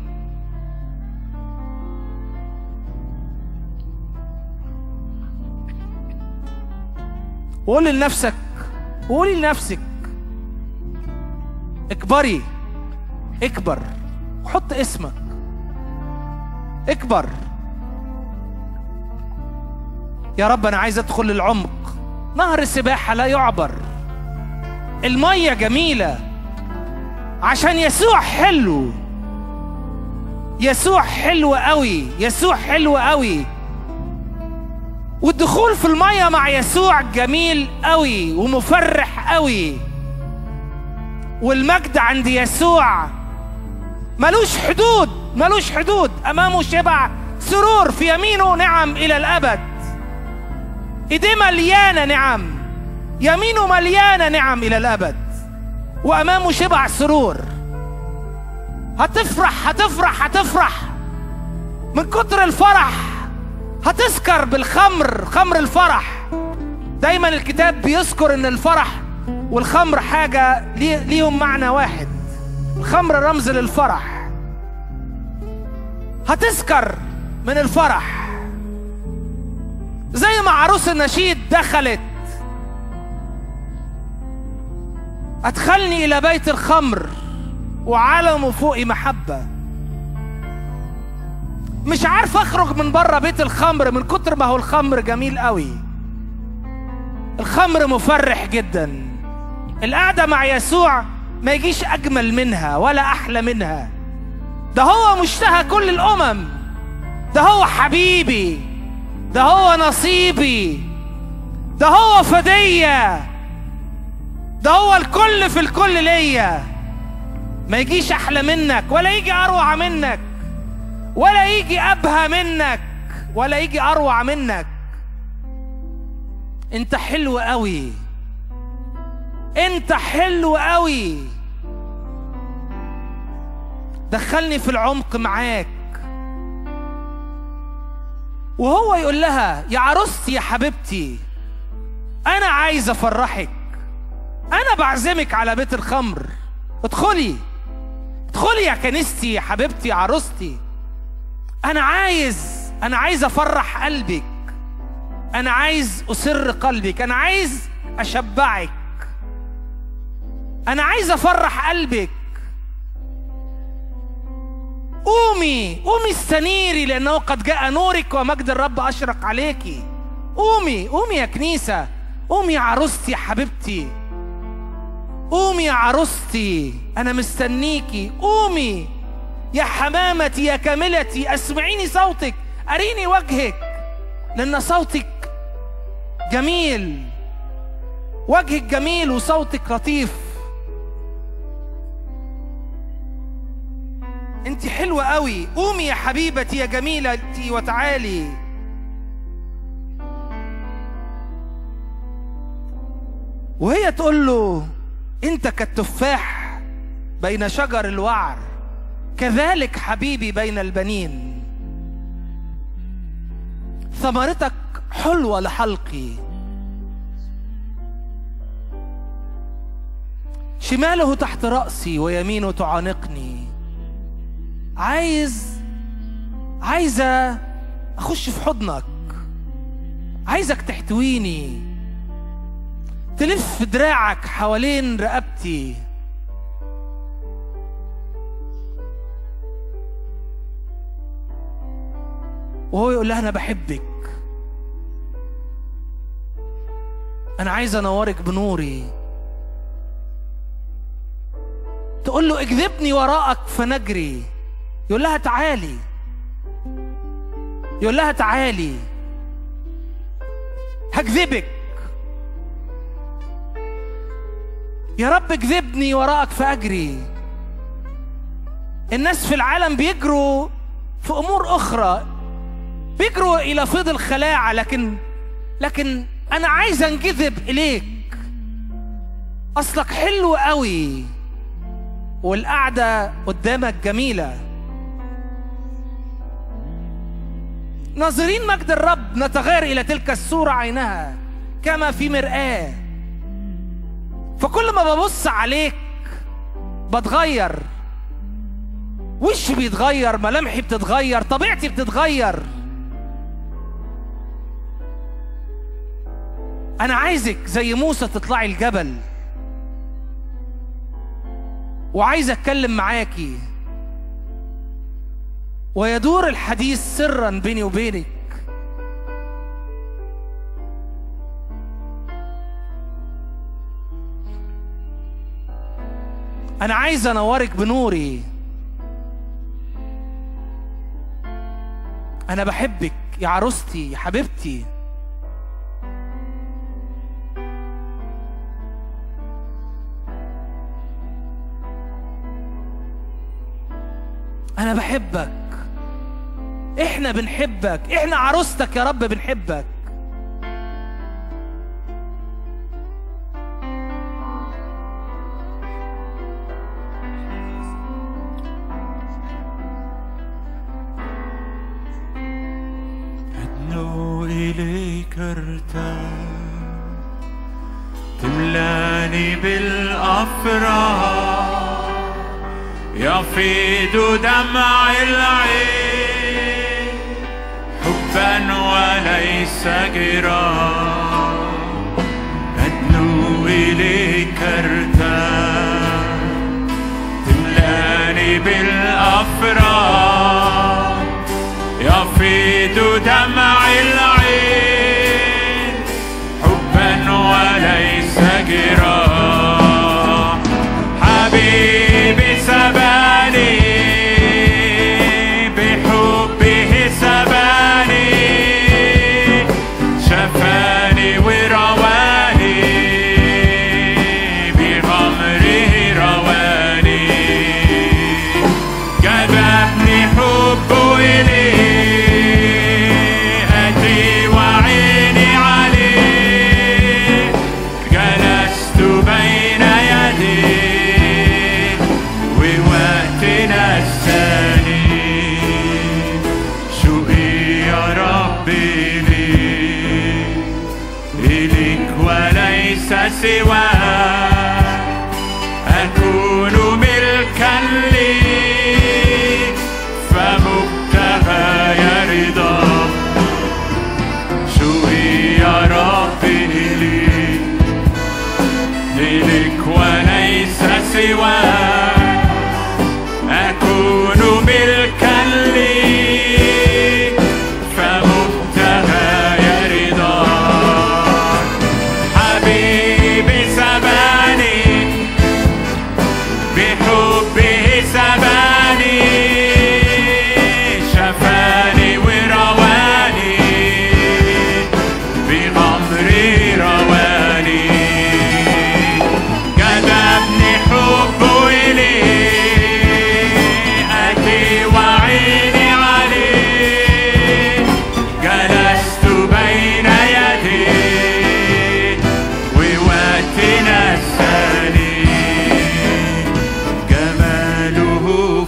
Speaker 1: وقول لنفسك وقولي لنفسك اكبري اكبر حط اسمك اكبر يا رب انا عايز ادخل العمق نهر السباحه لا يعبر الميه جميله عشان يسوع حلو يسوع حلو قوي يسوع حلو قوي والدخول في الميه مع يسوع جميل قوي ومفرح قوي والمجد عند يسوع ملوش حدود ملوش حدود امامه شبع سرور في يمينه نعم الى الابد ايديه مليانه نعم يمينه مليانه نعم الى الابد وامامه شبع سرور هتفرح هتفرح هتفرح من كتر الفرح هتسكر بالخمر خمر الفرح دايما الكتاب بيذكر ان الفرح والخمر حاجة ليه- ليهم معنى واحد الخمر رمز للفرح هتسكر من الفرح زي ما عروس النشيد دخلت أدخلني إلى بيت الخمر وعلم فوقي محبة مش عارف أخرج من بره بيت الخمر من كتر ما هو الخمر جميل قوي الخمر مفرح جدا القعدة مع يسوع ما يجيش أجمل منها ولا أحلى منها ده هو مشتهى كل الأمم ده هو حبيبي ده هو نصيبي ده هو فدية ده هو الكل في الكل ليا ما يجيش أحلى منك ولا يجي أروع منك ولا يجي أبهى منك ولا يجي أروع منك انت حلو قوي انت حلو قوي دخلني في العمق معاك وهو يقول لها يا عروستي يا حبيبتي انا عايز افرحك انا بعزمك على بيت الخمر ادخلي ادخلي يا كنيستي يا حبيبتي يا عروستي انا عايز انا عايز افرح قلبك انا عايز اسر قلبك انا عايز اشبعك انا عايز افرح قلبك قومي قومي استنيري لانه قد جاء نورك ومجد الرب اشرق عليكي قومي قومي يا كنيسه قومي يا عروستي يا حبيبتي قومي يا عروستي انا مستنيكي قومي يا حمامتي يا كاملتي اسمعيني صوتك اريني وجهك لان صوتك جميل وجهك جميل وصوتك لطيف انت حلوة قوي قومي يا حبيبتي يا جميلتي وتعالي وهي تقول له انت كالتفاح بين شجر الوعر كذلك حبيبي بين البنين ثمرتك حلوة لحلقي شماله تحت رأسي ويمينه تعانقني عايز عايزة أخش في حضنك عايزك تحتويني تلف دراعك حوالين رقبتي وهو يقول لها أنا بحبك أنا عايز أنورك بنوري تقول له اجذبني وراءك فنجري يقول لها تعالي يقول لها تعالي هجذبك يا رب اجذبني وراءك فاجري الناس في العالم بيجروا في امور اخرى بيجروا الى فيض الخلاعه لكن لكن انا عايز انجذب اليك اصلك حلو قوي والقعده قدامك جميله ناظرين مجد الرب نتغير الى تلك الصوره عينها كما في مرآه فكل ما ببص عليك بتغير وشي بيتغير ملامحي بتتغير طبيعتي بتتغير انا عايزك زي موسى تطلعي الجبل وعايز اتكلم معاكي ويدور الحديث سرا بيني وبينك انا عايز انورك بنوري انا بحبك يا عروستي يا حبيبتي انا بحبك احنا بنحبك احنا عروستك يا رب بنحبك
Speaker 2: أدنو إليك ارتاح تملاني بالأفراح يفيض دمع العين حبا وليس جراح أدنو إليك ارتاح تملاني بالأفراح يفيض دمع العين حبا وليس جراح حبيبي سباني بحبه سباني شفاني ورواني بغمره رواني جذبني حبه إليه أتي وعيني عليه جلست بين يديه ووقتنا الثاني شوقي يا ربي ليك إليك وليس سواك أكون ملكا ليك فمبتغى رضاك شوقي يا ربي إليك إليك وليس سواك أكون ملكا ليك فمبتغى رضاك حبيبي سباني بحبه سباني شفاني ورواني بغمري رواني جذبني حبه إليه أتي وعيني عليه جلست بين يديه ووقتنا الثاني جماله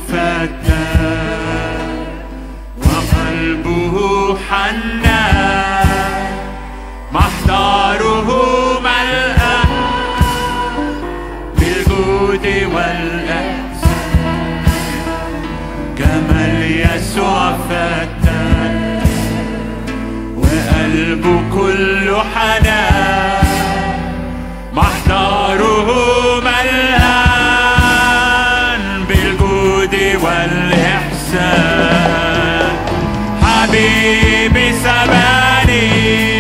Speaker 2: فتان وقلبه حنان محضره ملأ بالجود والإحسان جمال يسوع فتان وقلبه كله حنان محضره ملآن بالجود والإحسان حبيبي سباني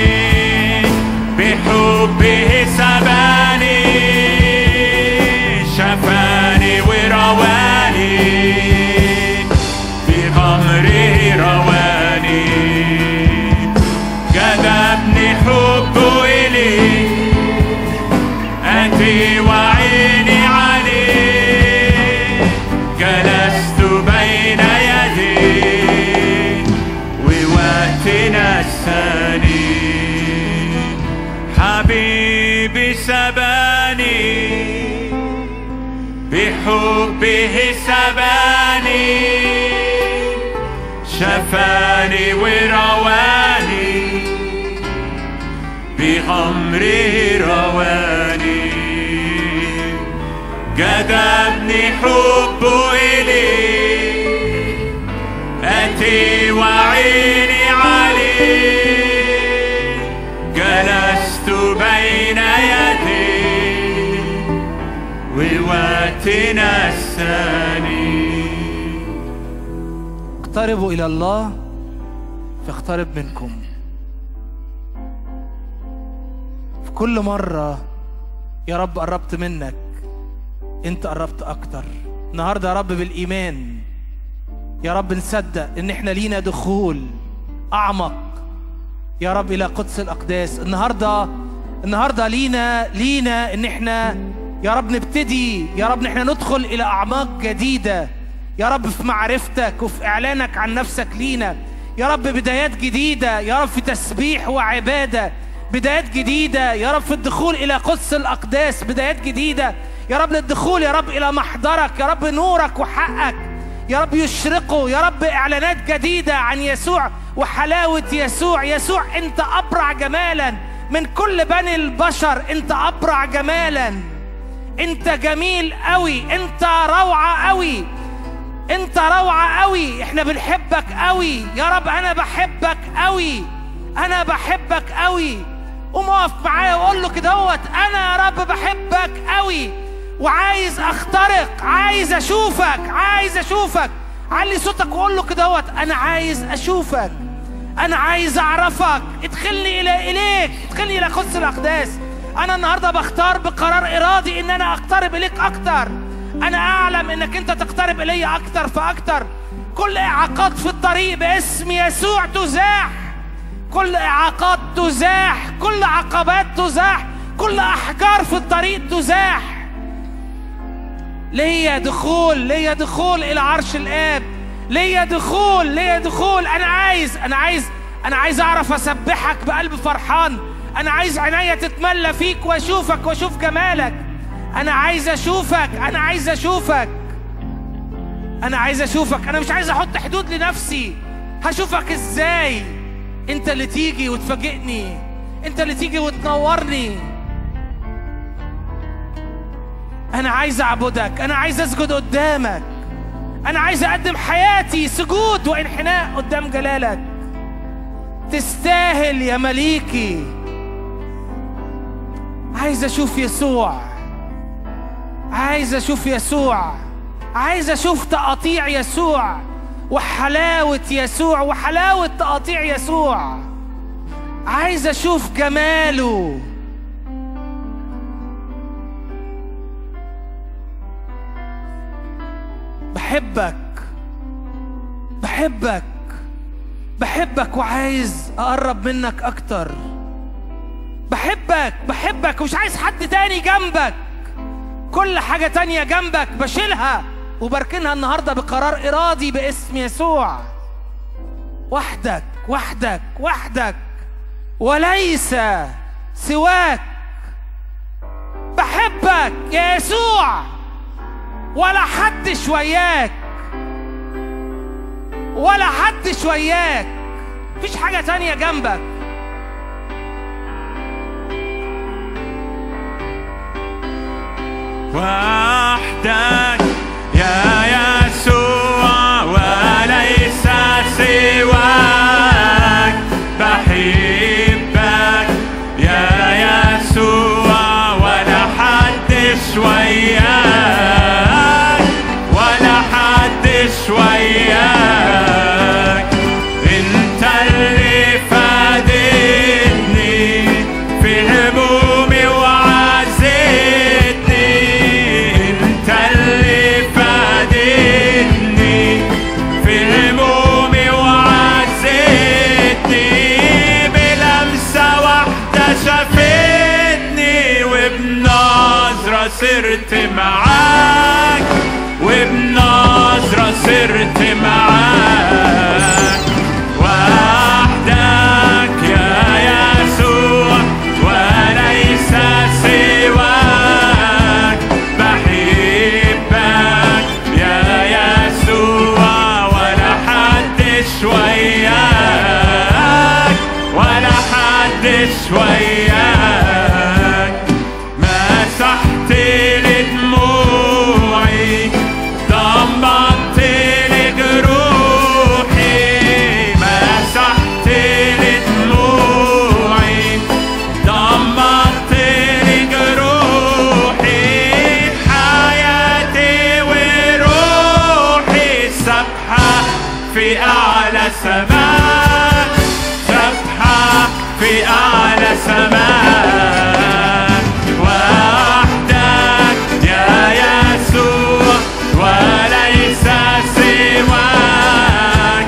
Speaker 2: بحبه سباني شفاني ورواني بغمره رواني جذبني حبه إليه أتي وعيني عليه جلست بين يديه ووقتنا الثاني حبيبي سباني بحبه سباني شفاني ورواني بغمره رواني جذبني حبه إليه بين يديك ووقتنا الثاني
Speaker 1: اقتربوا إلى الله فاقترب منكم في كل مرة يا رب قربت منك انت قربت اكتر النهاردة يا رب بالإيمان يا رب نصدق ان احنا لينا دخول أعمق يا رب إلى قدس الأقداس النهاردة النهاردة لينا لينا ان احنا يا رب نبتدي يا رب ان احنا ندخل إلى أعماق جديدة يا رب في معرفتك وفي إعلانك عن نفسك لينا يا رب بدايات جديدة يا رب في تسبيح وعبادة بدايات جديدة يا رب في الدخول إلى قدس الأقداس بدايات جديدة يا رب للدخول يا رب إلى محضرك يا رب نورك وحقك يا رب يشرقوا يا رب إعلانات جديدة عن يسوع وحلاوة يسوع يسوع أنت أبرع جمالا من كل بني البشر أنت أبرع جمالا أنت جميل قوي أنت روعة قوي انت روعة قوي احنا بنحبك قوي يا رب انا بحبك قوي انا بحبك قوي قوم اقف معايا وقول له كدهوت انا يا رب بحبك قوي وعايز اخترق عايز اشوفك عايز اشوفك علي صوتك وقول له كدهوت انا عايز اشوفك انا عايز اعرفك ادخلني الى اليك ادخلني الى قدس الاقداس انا النهارده بختار بقرار ارادي ان انا اقترب اليك اكتر انا اعلم انك انت تقترب الي اكتر فاكتر كل اعاقات في الطريق باسم يسوع تزاح كل اعاقات تزاح كل عقبات تزاح كل احجار في الطريق تزاح ليا دخول ليا دخول الى عرش الاب ليا دخول ليا دخول انا عايز انا عايز انا عايز اعرف اسبحك بقلب فرحان انا عايز عينيا تتملى فيك واشوفك واشوف جمالك انا عايز اشوفك انا عايز اشوفك انا عايز اشوفك انا مش عايز احط حدود لنفسي هشوفك ازاي انت اللي تيجي وتفاجئني انت اللي تيجي وتنورني انا عايز اعبدك انا عايز اسجد قدامك انا عايز اقدم حياتي سجود وانحناء قدام جلالك تستاهل يا مليكي عايز اشوف يسوع عايز اشوف يسوع عايز اشوف تقاطيع يسوع وحلاوة يسوع وحلاوة تقاطيع يسوع عايز اشوف جماله بحبك بحبك بحبك وعايز اقرب منك اكتر بحبك بحبك ومش عايز حد تاني جنبك كل حاجة تانية جنبك بشيلها وبركنها النهاردة بقرار إرادي باسم يسوع وحدك وحدك وحدك وليس سواك بحبك يا يسوع ولا حد شوياك ولا حد شوياك مفيش حاجة تانية جنبك
Speaker 2: وحدك يا يسوع وليس سواك بحبك يا يسوع ولا حد شوياك ولا حد شوياك انت اللي فادتني في همومي وعزتني انت اللي فادتني في همومي وعزتني بلمسة واحدة شافتني وبنظرة صرت معاك وبنظرة صرت معاك وحدك يا يسوع وليس سواك بحبك يا يسوع ولا حد شوياك ولا حد شوياك مسحت لي دموعي ضاع السماء وحدك يا يسوع وليس سواك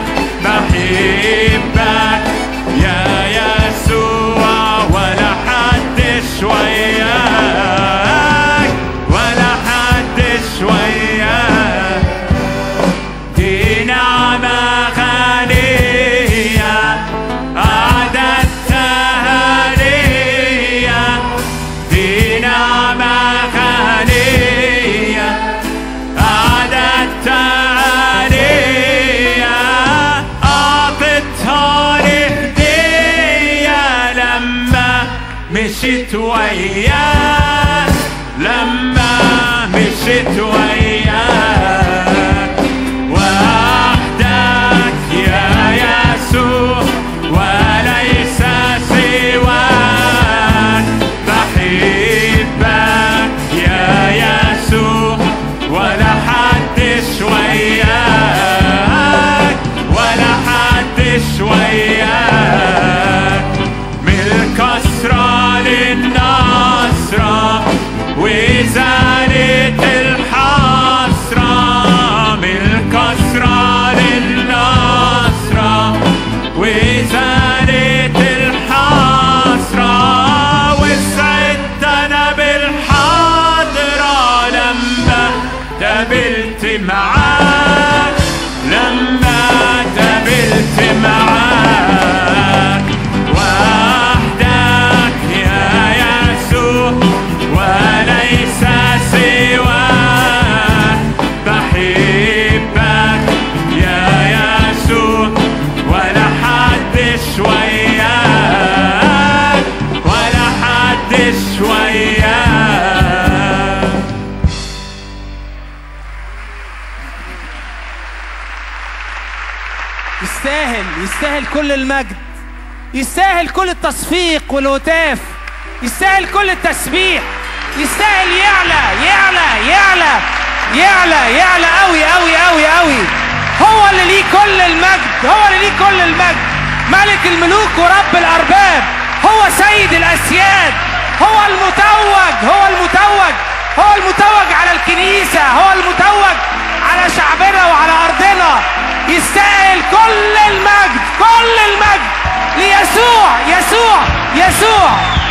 Speaker 2: بحبك يا يسوع ولا حدش وياك ولا حدش وياك دي نعمة غنية أعددتها ليا دي نعمة غنية أعددتها ليا أعطتها لهدية لما مشيت وياك لما مشيت وياك وحدك يا يسوع وليس سواك بحبك يا يسوع ولا حدش وياك ولا حدش وياك من الكسرة للنصرة وزالت الحسرة من الكسرة للنصرة وزالت الحسرة وسعدت أنا بالحضرة لما قابلت معاك لما قابلت معاك وحدك يا يسوع وليس سواك بحبك يا يسوع ولا حدش وياك ولا حدش وياك
Speaker 1: يستاهل يستاهل كل المجد يستاهل كل التصفيق والهتاف يستاهل كل التسبيح يستاهل يعلى يعلى يعلى يعلى يعلى قوي قوي قوي قوي هو اللي ليه كل المجد هو اللي ليه كل المجد ملك الملوك ورب الارباب هو سيد الاسياد هو المتوج هو المتوج هو المتوج على الكنيسه هو المتوج على شعبنا وعلى ارضنا يستاهل كل المجد كل المجد ليسوع يسوع يسوع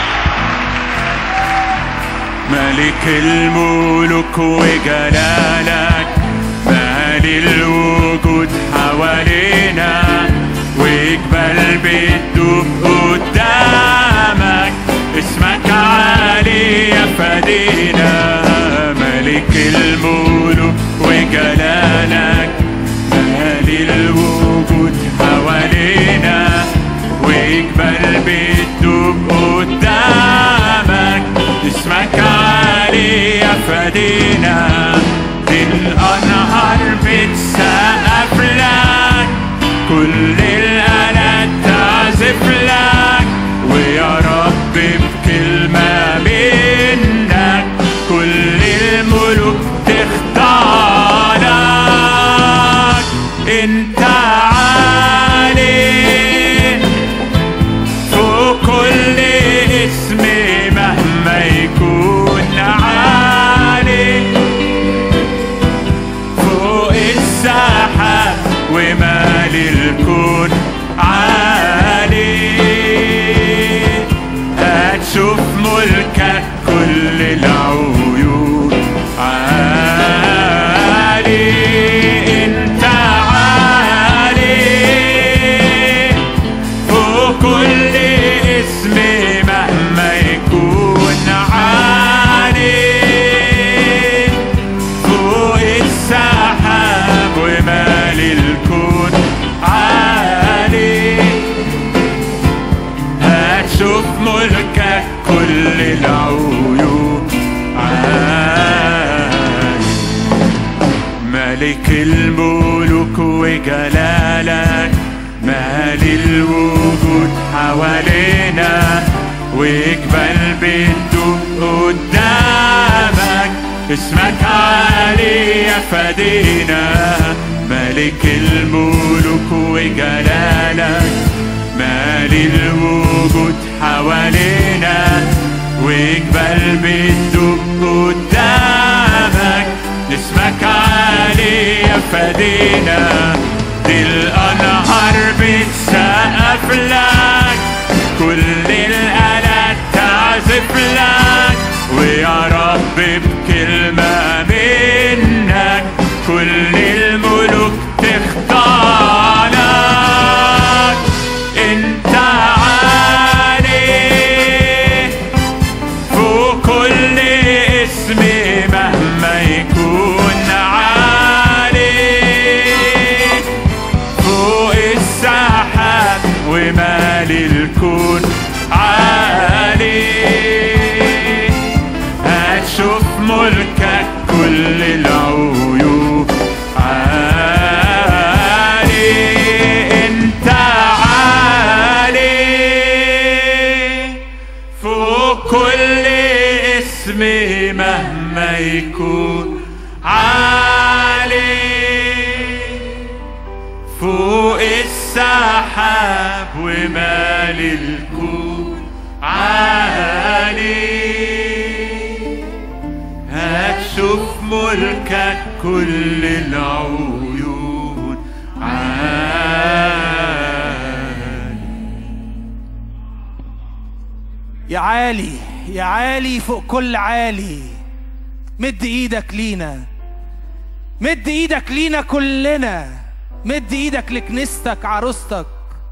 Speaker 2: ملك الملوك وجلالك مالي الوجود حوالينا وجبال بتدوب قدامك اسمك عالي يا فدينا ملك الملوك وجلالك مالي الوجود حوالينا وجبال بتدوب قدامك اسمك عالي يا فدينا دي الأنهار بتسقف لك كل الآلات تعزف لك ويا رب بكلمة منك كل الملوك تخضع لك انت عالي فوق كل اسم مهما يكون عالي فوق الساحة ومال الكون عالي هتشوف ملكك كل العيون عالي انت عالي فوق كل اسم مهما يكون عالي فوق السحاب ومال الكون عالي هتشوف ملكك كل العيون عالي ملك الملوك وجلالك مالي الوجود حوالينا وجبال بتدوب قدامك اسمك عالي يا فدينا ملك الملوك وجلالك مالي الوجود حوالينا وجبال بتدوب قدامك اسمك عالي يا فدينا دي الأنهار بتسقف لك كل الآلات تعزف لك ويا رب بكلمة منك كل الملوك تخضع لك انت عالي فوق كل اسم مهما يكون عالي فوق السحاب ومال الكون عالي هتشوف ملكك كل العيوب عالي انت عالي فوق كل اسم مهما يكون عالي فوق السحاب ومال الكون عالي هتشوف ملكك كل العيون عالي
Speaker 1: يا عالي يا عالي فوق كل عالي مد ايدك لينا مد ايدك لينا كلنا مد ايدك لكنيستك عروستك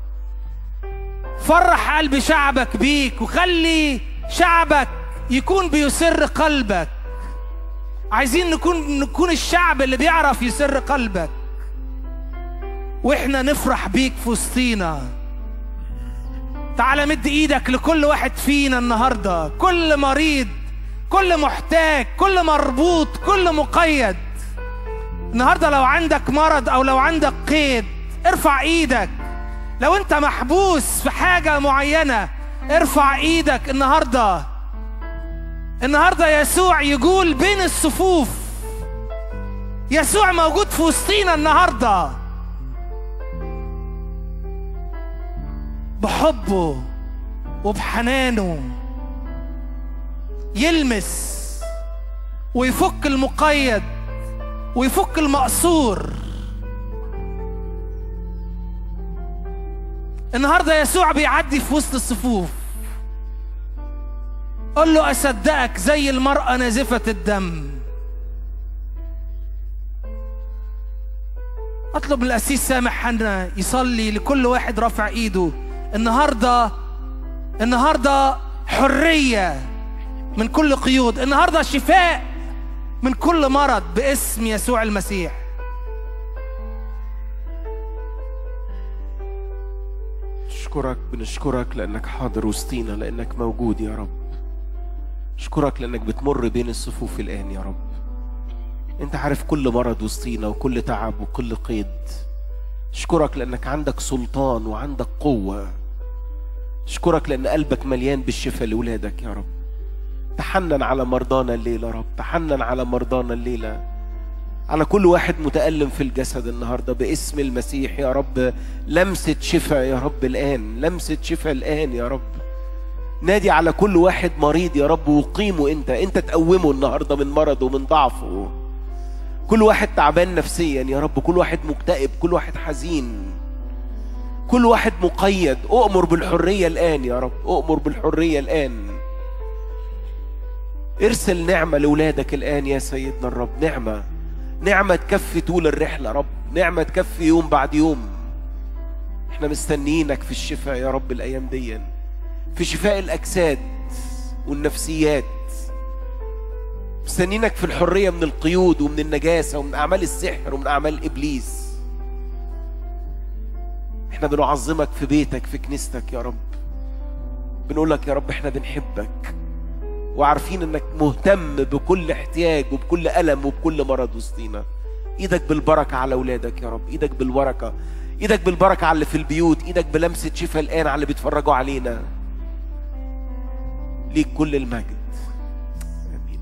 Speaker 1: فرح قلب شعبك بيك وخلي شعبك يكون بيسر قلبك عايزين نكون نكون الشعب اللي بيعرف يسر قلبك واحنا نفرح بيك في وسطينا تعالى مد ايدك لكل واحد فينا النهارده كل مريض كل محتاج كل مربوط كل مقيد النهارده لو عندك مرض او لو عندك قيد ارفع ايدك لو انت محبوس في حاجه معينه ارفع ايدك النهارده النهارده يسوع يقول بين الصفوف يسوع موجود في وسطينا النهارده بحبه وبحنانه يلمس ويفك المقيد ويفك المقصور النهارده يسوع بيعدي في وسط الصفوف قل له اصدقك زي المراه نازفه الدم اطلب من القسيس سامح حنا يصلي لكل واحد رافع ايده النهارده النهارده حريه من كل قيود النهارده شفاء من كل مرض باسم يسوع المسيح
Speaker 3: نشكرك بنشكرك لأنك حاضر وسطينا لأنك موجود يا رب نشكرك لأنك بتمر بين الصفوف الآن يا رب أنت عارف كل مرض وسطينا وكل تعب وكل قيد نشكرك لأنك عندك سلطان وعندك قوة نشكرك لأن قلبك مليان بالشفاء لولادك يا رب تحنن على مرضانا الليلة يا رب تحنن على مرضانا الليلة على كل واحد متألم في الجسد النهاردة باسم المسيح يا رب لمسة شفاء يا رب الآن لمسة شفاء الآن يا رب نادي على كل واحد مريض يا رب وقيمه انت انت تقومه النهارده من مرضه ومن ضعفه كل واحد تعبان نفسيا يا رب كل واحد مكتئب كل واحد حزين كل واحد مقيد اؤمر بالحريه الان يا رب اؤمر بالحريه الان ارسل نعمه لاولادك الان يا سيدنا الرب نعمه نعمه تكفي طول الرحله رب نعمه تكفي يوم بعد يوم احنا مستنيينك في الشفاء يا رب الايام دي في شفاء الاجساد والنفسيات مستنيينك في الحريه من القيود ومن النجاسه ومن اعمال السحر ومن اعمال ابليس احنا بنعظمك في بيتك في كنيستك يا رب بنقول لك يا رب احنا بنحبك وعارفين انك مهتم بكل احتياج وبكل الم وبكل مرض وسطينا ايدك بالبركه على اولادك يا رب ايدك بالبركه ايدك بالبركه على اللي في البيوت ايدك بلمسه شفاء الان على اللي بيتفرجوا علينا ليك كل المجد امين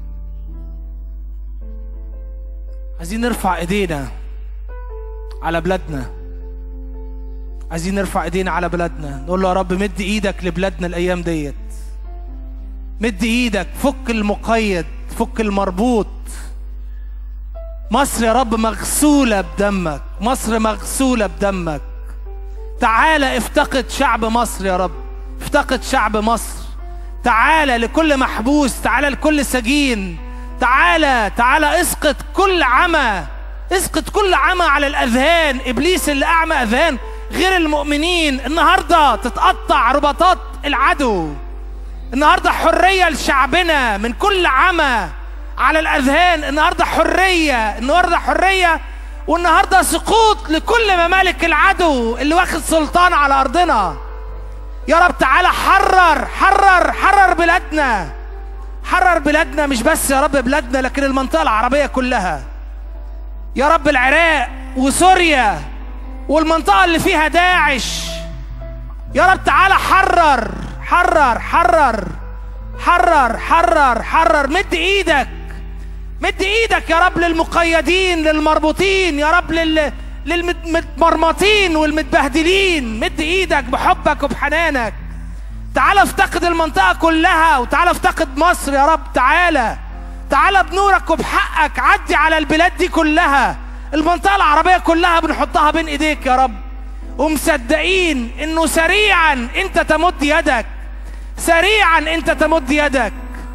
Speaker 1: عايزين نرفع ايدينا على بلادنا عايزين نرفع ايدينا على بلادنا نقول له يا رب مد ايدك لبلادنا الايام ديت مد ايدك فك المقيد فك المربوط مصر يا رب مغسولة بدمك مصر مغسولة بدمك تعالى افتقد شعب مصر يا رب افتقد شعب مصر تعالى لكل محبوس تعالى لكل سجين تعالى تعالى اسقط كل عمى اسقط كل عمى على الاذهان ابليس اللي اعمى اذهان غير المؤمنين النهارده تتقطع رباطات العدو النهارده حريه لشعبنا من كل عمى على الاذهان النهارده حريه النهارده حريه والنهارده سقوط لكل ممالك العدو اللي واخد سلطان على ارضنا يا رب تعالى حرر حرر حرر بلادنا حرر بلادنا مش بس يا رب بلادنا لكن المنطقه العربيه كلها يا رب العراق وسوريا والمنطقه اللي فيها داعش يا رب تعالى حرر حرر حرر حرر حرر حرر مد ايدك مد ايدك يا رب للمقيدين للمربوطين يا رب لل للمتمرمطين والمتبهدلين مد ايدك بحبك وبحنانك تعال افتقد المنطقة كلها وتعال افتقد مصر يا رب تعالى تعالى بنورك وبحقك عدي على البلاد دي كلها المنطقة العربية كلها بنحطها بين ايديك يا رب ومصدقين انه سريعا انت تمد يدك سريعا انت تمد يدك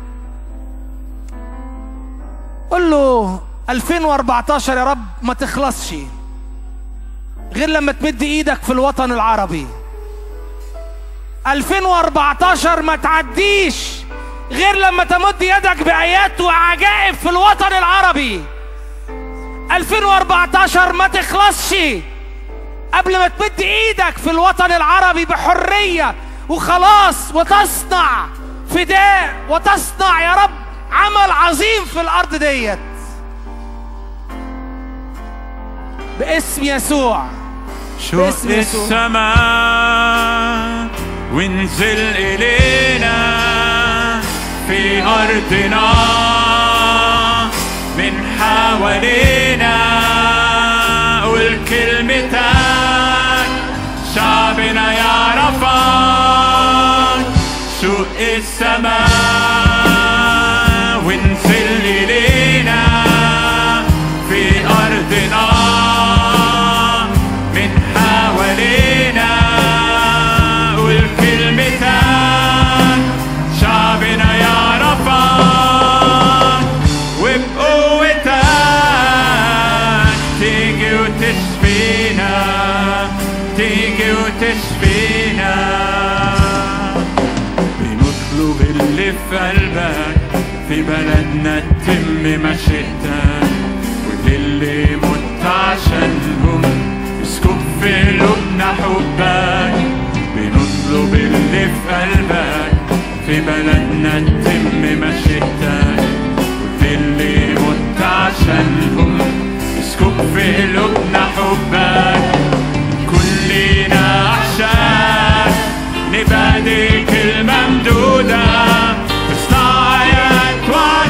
Speaker 1: قل له 2014 يا رب ما تخلصش غير لما تمد ايدك في الوطن العربي 2014 ما تعديش غير لما تمد يدك بآيات وعجائب في الوطن العربي 2014 ما تخلصش قبل ما تمد ايدك في الوطن العربي بحرية وخلاص وتصنع فداء وتصنع يا رب عمل عظيم في الارض ديت باسم يسوع
Speaker 2: شق
Speaker 1: باسم يسوع.
Speaker 2: السماء وانزل إلينا في أرضنا من حوالينا قول كلمتك شعبنا يعرفك شق السماء وانزل إلينا في أرضنا من حوالينا قول كلمتك شعبنا يعرفك وبقوتك تيجي وتشفينا تيجي وتشفينا بنطلب اللي في قلبك في بلدنا تتم مشيئتك وللي مت عشانهم اسكب في قلوبنا حبك بنطلب اللي في قلبك في بلدنا تتم مشيئتك وللي مت عشانهم اسكب في قلوبنا حبك كلنا أحشاء نبادك الممدودة تصنع آيات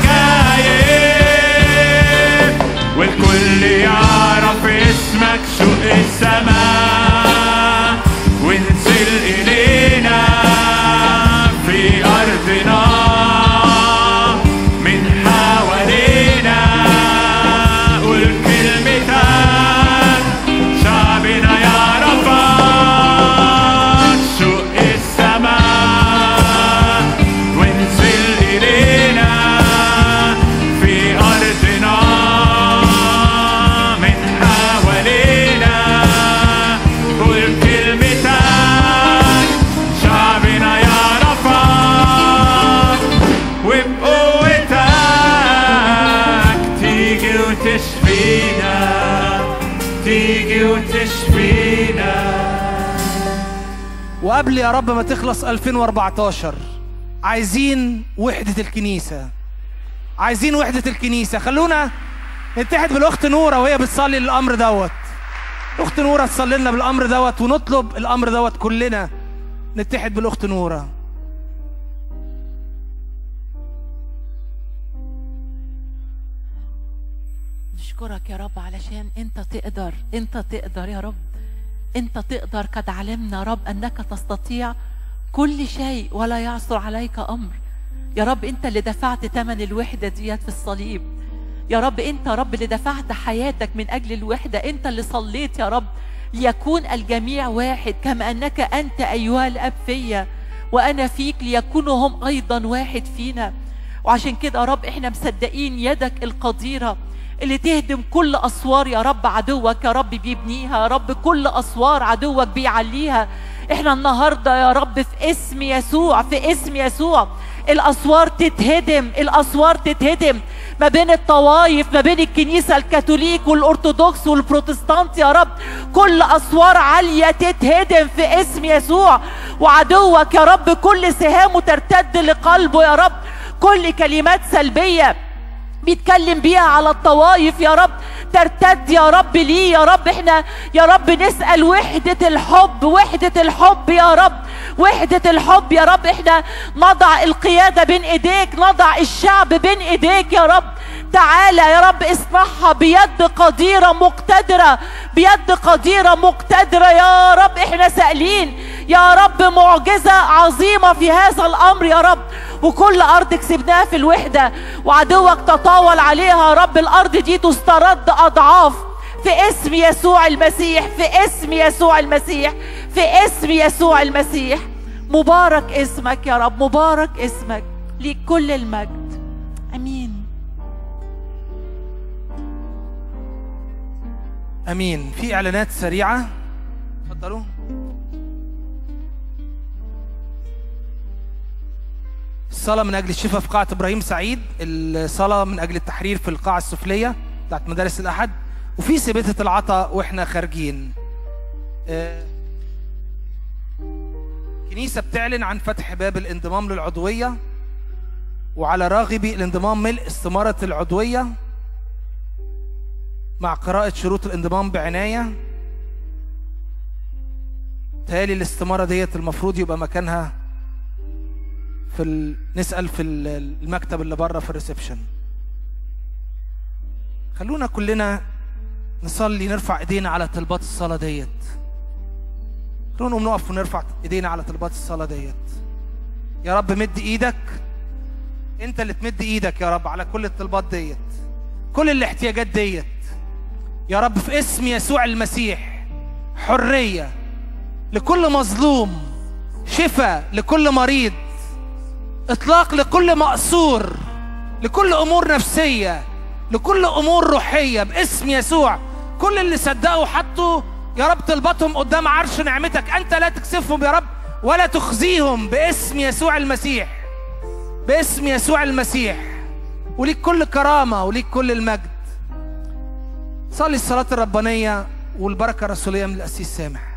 Speaker 2: وعجايب والكل يعرف اسمك شق السماء وانزل إلينا في أرضنا من حوالينا قول كلمتك شعبنا يعرفك شق السماء وانزل إلينا في أرضنا من حوالينا قول كلمتك شعبنا يعرفك وبقوتك تيجي وتشفينا تيجي وتشفينا
Speaker 1: وقبل يا رب ما تخلص 2014 عايزين وحدة الكنيسة عايزين وحدة الكنيسة خلونا نتحد بالأخت نورة وهي بتصلي الأمر دوت أخت نورة تصلي لنا بالأمر دوت ونطلب الأمر دوت كلنا نتحد بالأخت نورة
Speaker 4: نشكرك يا رب علشان انت تقدر انت تقدر يا رب انت تقدر قد علمنا رب انك تستطيع كل شيء ولا يعثر عليك امر يا رب انت اللي دفعت ثمن الوحده ديت في الصليب يا رب انت رب اللي دفعت حياتك من اجل الوحده انت اللي صليت يا رب ليكون الجميع واحد كما انك انت ايها الاب فيا وانا فيك ليكونوا هم ايضا واحد فينا وعشان كده يا رب احنا مصدقين يدك القديره اللي تهدم كل اسوار يا رب عدوك يا رب بيبنيها يا رب كل اسوار عدوك بيعليها احنا النهارده يا رب في اسم يسوع في اسم يسوع الاسوار تتهدم الاسوار تتهدم ما بين الطوائف ما بين الكنيسة الكاثوليك والأرثوذكس والبروتستانت يا رب كل أسوار عالية تتهدم في اسم يسوع وعدوك يا رب كل سهامه ترتد لقلبه يا رب كل كلمات سلبية بيتكلم بيها على الطوائف يا رب ترتد يا رب ليه يا رب احنا يا رب نسأل وحدة الحب وحدة الحب يا رب وحدة الحب يا رب احنا نضع القيادة بين ايديك نضع الشعب بين ايديك يا رب تعالى يا رب اصنعها بيد قديرة مقتدرة بيد قديرة مقتدرة يا رب احنا سائلين يا رب معجزة عظيمة في هذا الأمر يا رب وكل أرض كسبناها في الوحدة وعدوك تطاول عليها يا رب الأرض دي تسترد أضعاف في اسم يسوع المسيح في اسم يسوع المسيح في اسم يسوع المسيح مبارك اسمك يا رب مبارك اسمك ليك كل المجد امين
Speaker 1: امين في اعلانات سريعه اتفضلوا الصلاة من أجل الشفاء في قاعة إبراهيم سعيد الصلاة من أجل التحرير في القاعة السفلية بتاعت مدارس الأحد وفي سبتة العطاء وإحنا خارجين آه، كنيسة بتعلن عن فتح باب الانضمام للعضوية وعلى راغبي الانضمام ملء استمارة العضوية مع قراءة شروط الانضمام بعناية تالي الاستمارة ديت المفروض يبقى مكانها في ال... نسأل في ال- المكتب اللي بره في الريسبشن خلونا كلنا نصلي نرفع ايدينا على طلبات الصلاة ديت خلونا نقوم نقف ونرفع ايدينا على طلبات الصلاة ديت يا رب مد ايدك انت اللي تمد ايدك يا رب على كل الطلبات ديت كل الاحتياجات ديت يا رب في اسم يسوع المسيح حرية لكل مظلوم شفاء لكل مريض اطلاق لكل مقصور لكل امور نفسيه لكل امور روحيه باسم يسوع كل اللي صدقوا حطوا يا رب طلباتهم قدام عرش نعمتك انت لا تكسفهم يا رب ولا تخزيهم باسم يسوع المسيح باسم يسوع المسيح وليك كل كرامه وليك كل المجد صلي الصلاه الربانيه والبركه الرسوليه من القسيس سامح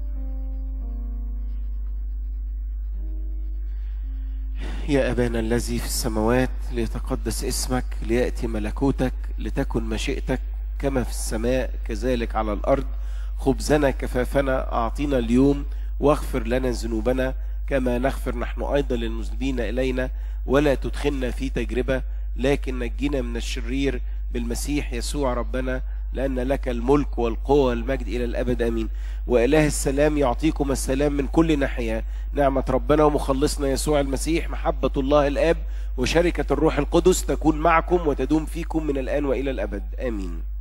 Speaker 3: يا أبانا الذي في السماوات ليتقدس اسمك ليأتي ملكوتك لتكن مشيئتك كما في السماء كذلك على الأرض خبزنا كفافنا أعطينا اليوم واغفر لنا ذنوبنا كما نغفر نحن أيضا للمذنبين إلينا ولا تدخلنا في تجربة لكن نجينا من الشرير بالمسيح يسوع ربنا لأن لك الملك والقوة والمجد إلى الأبد آمين وإله السلام يعطيكم السلام من كل ناحية نعمة ربنا ومخلصنا يسوع المسيح محبة الله الآب وشركة الروح القدس تكون معكم وتدوم فيكم من الآن وإلى الأبد آمين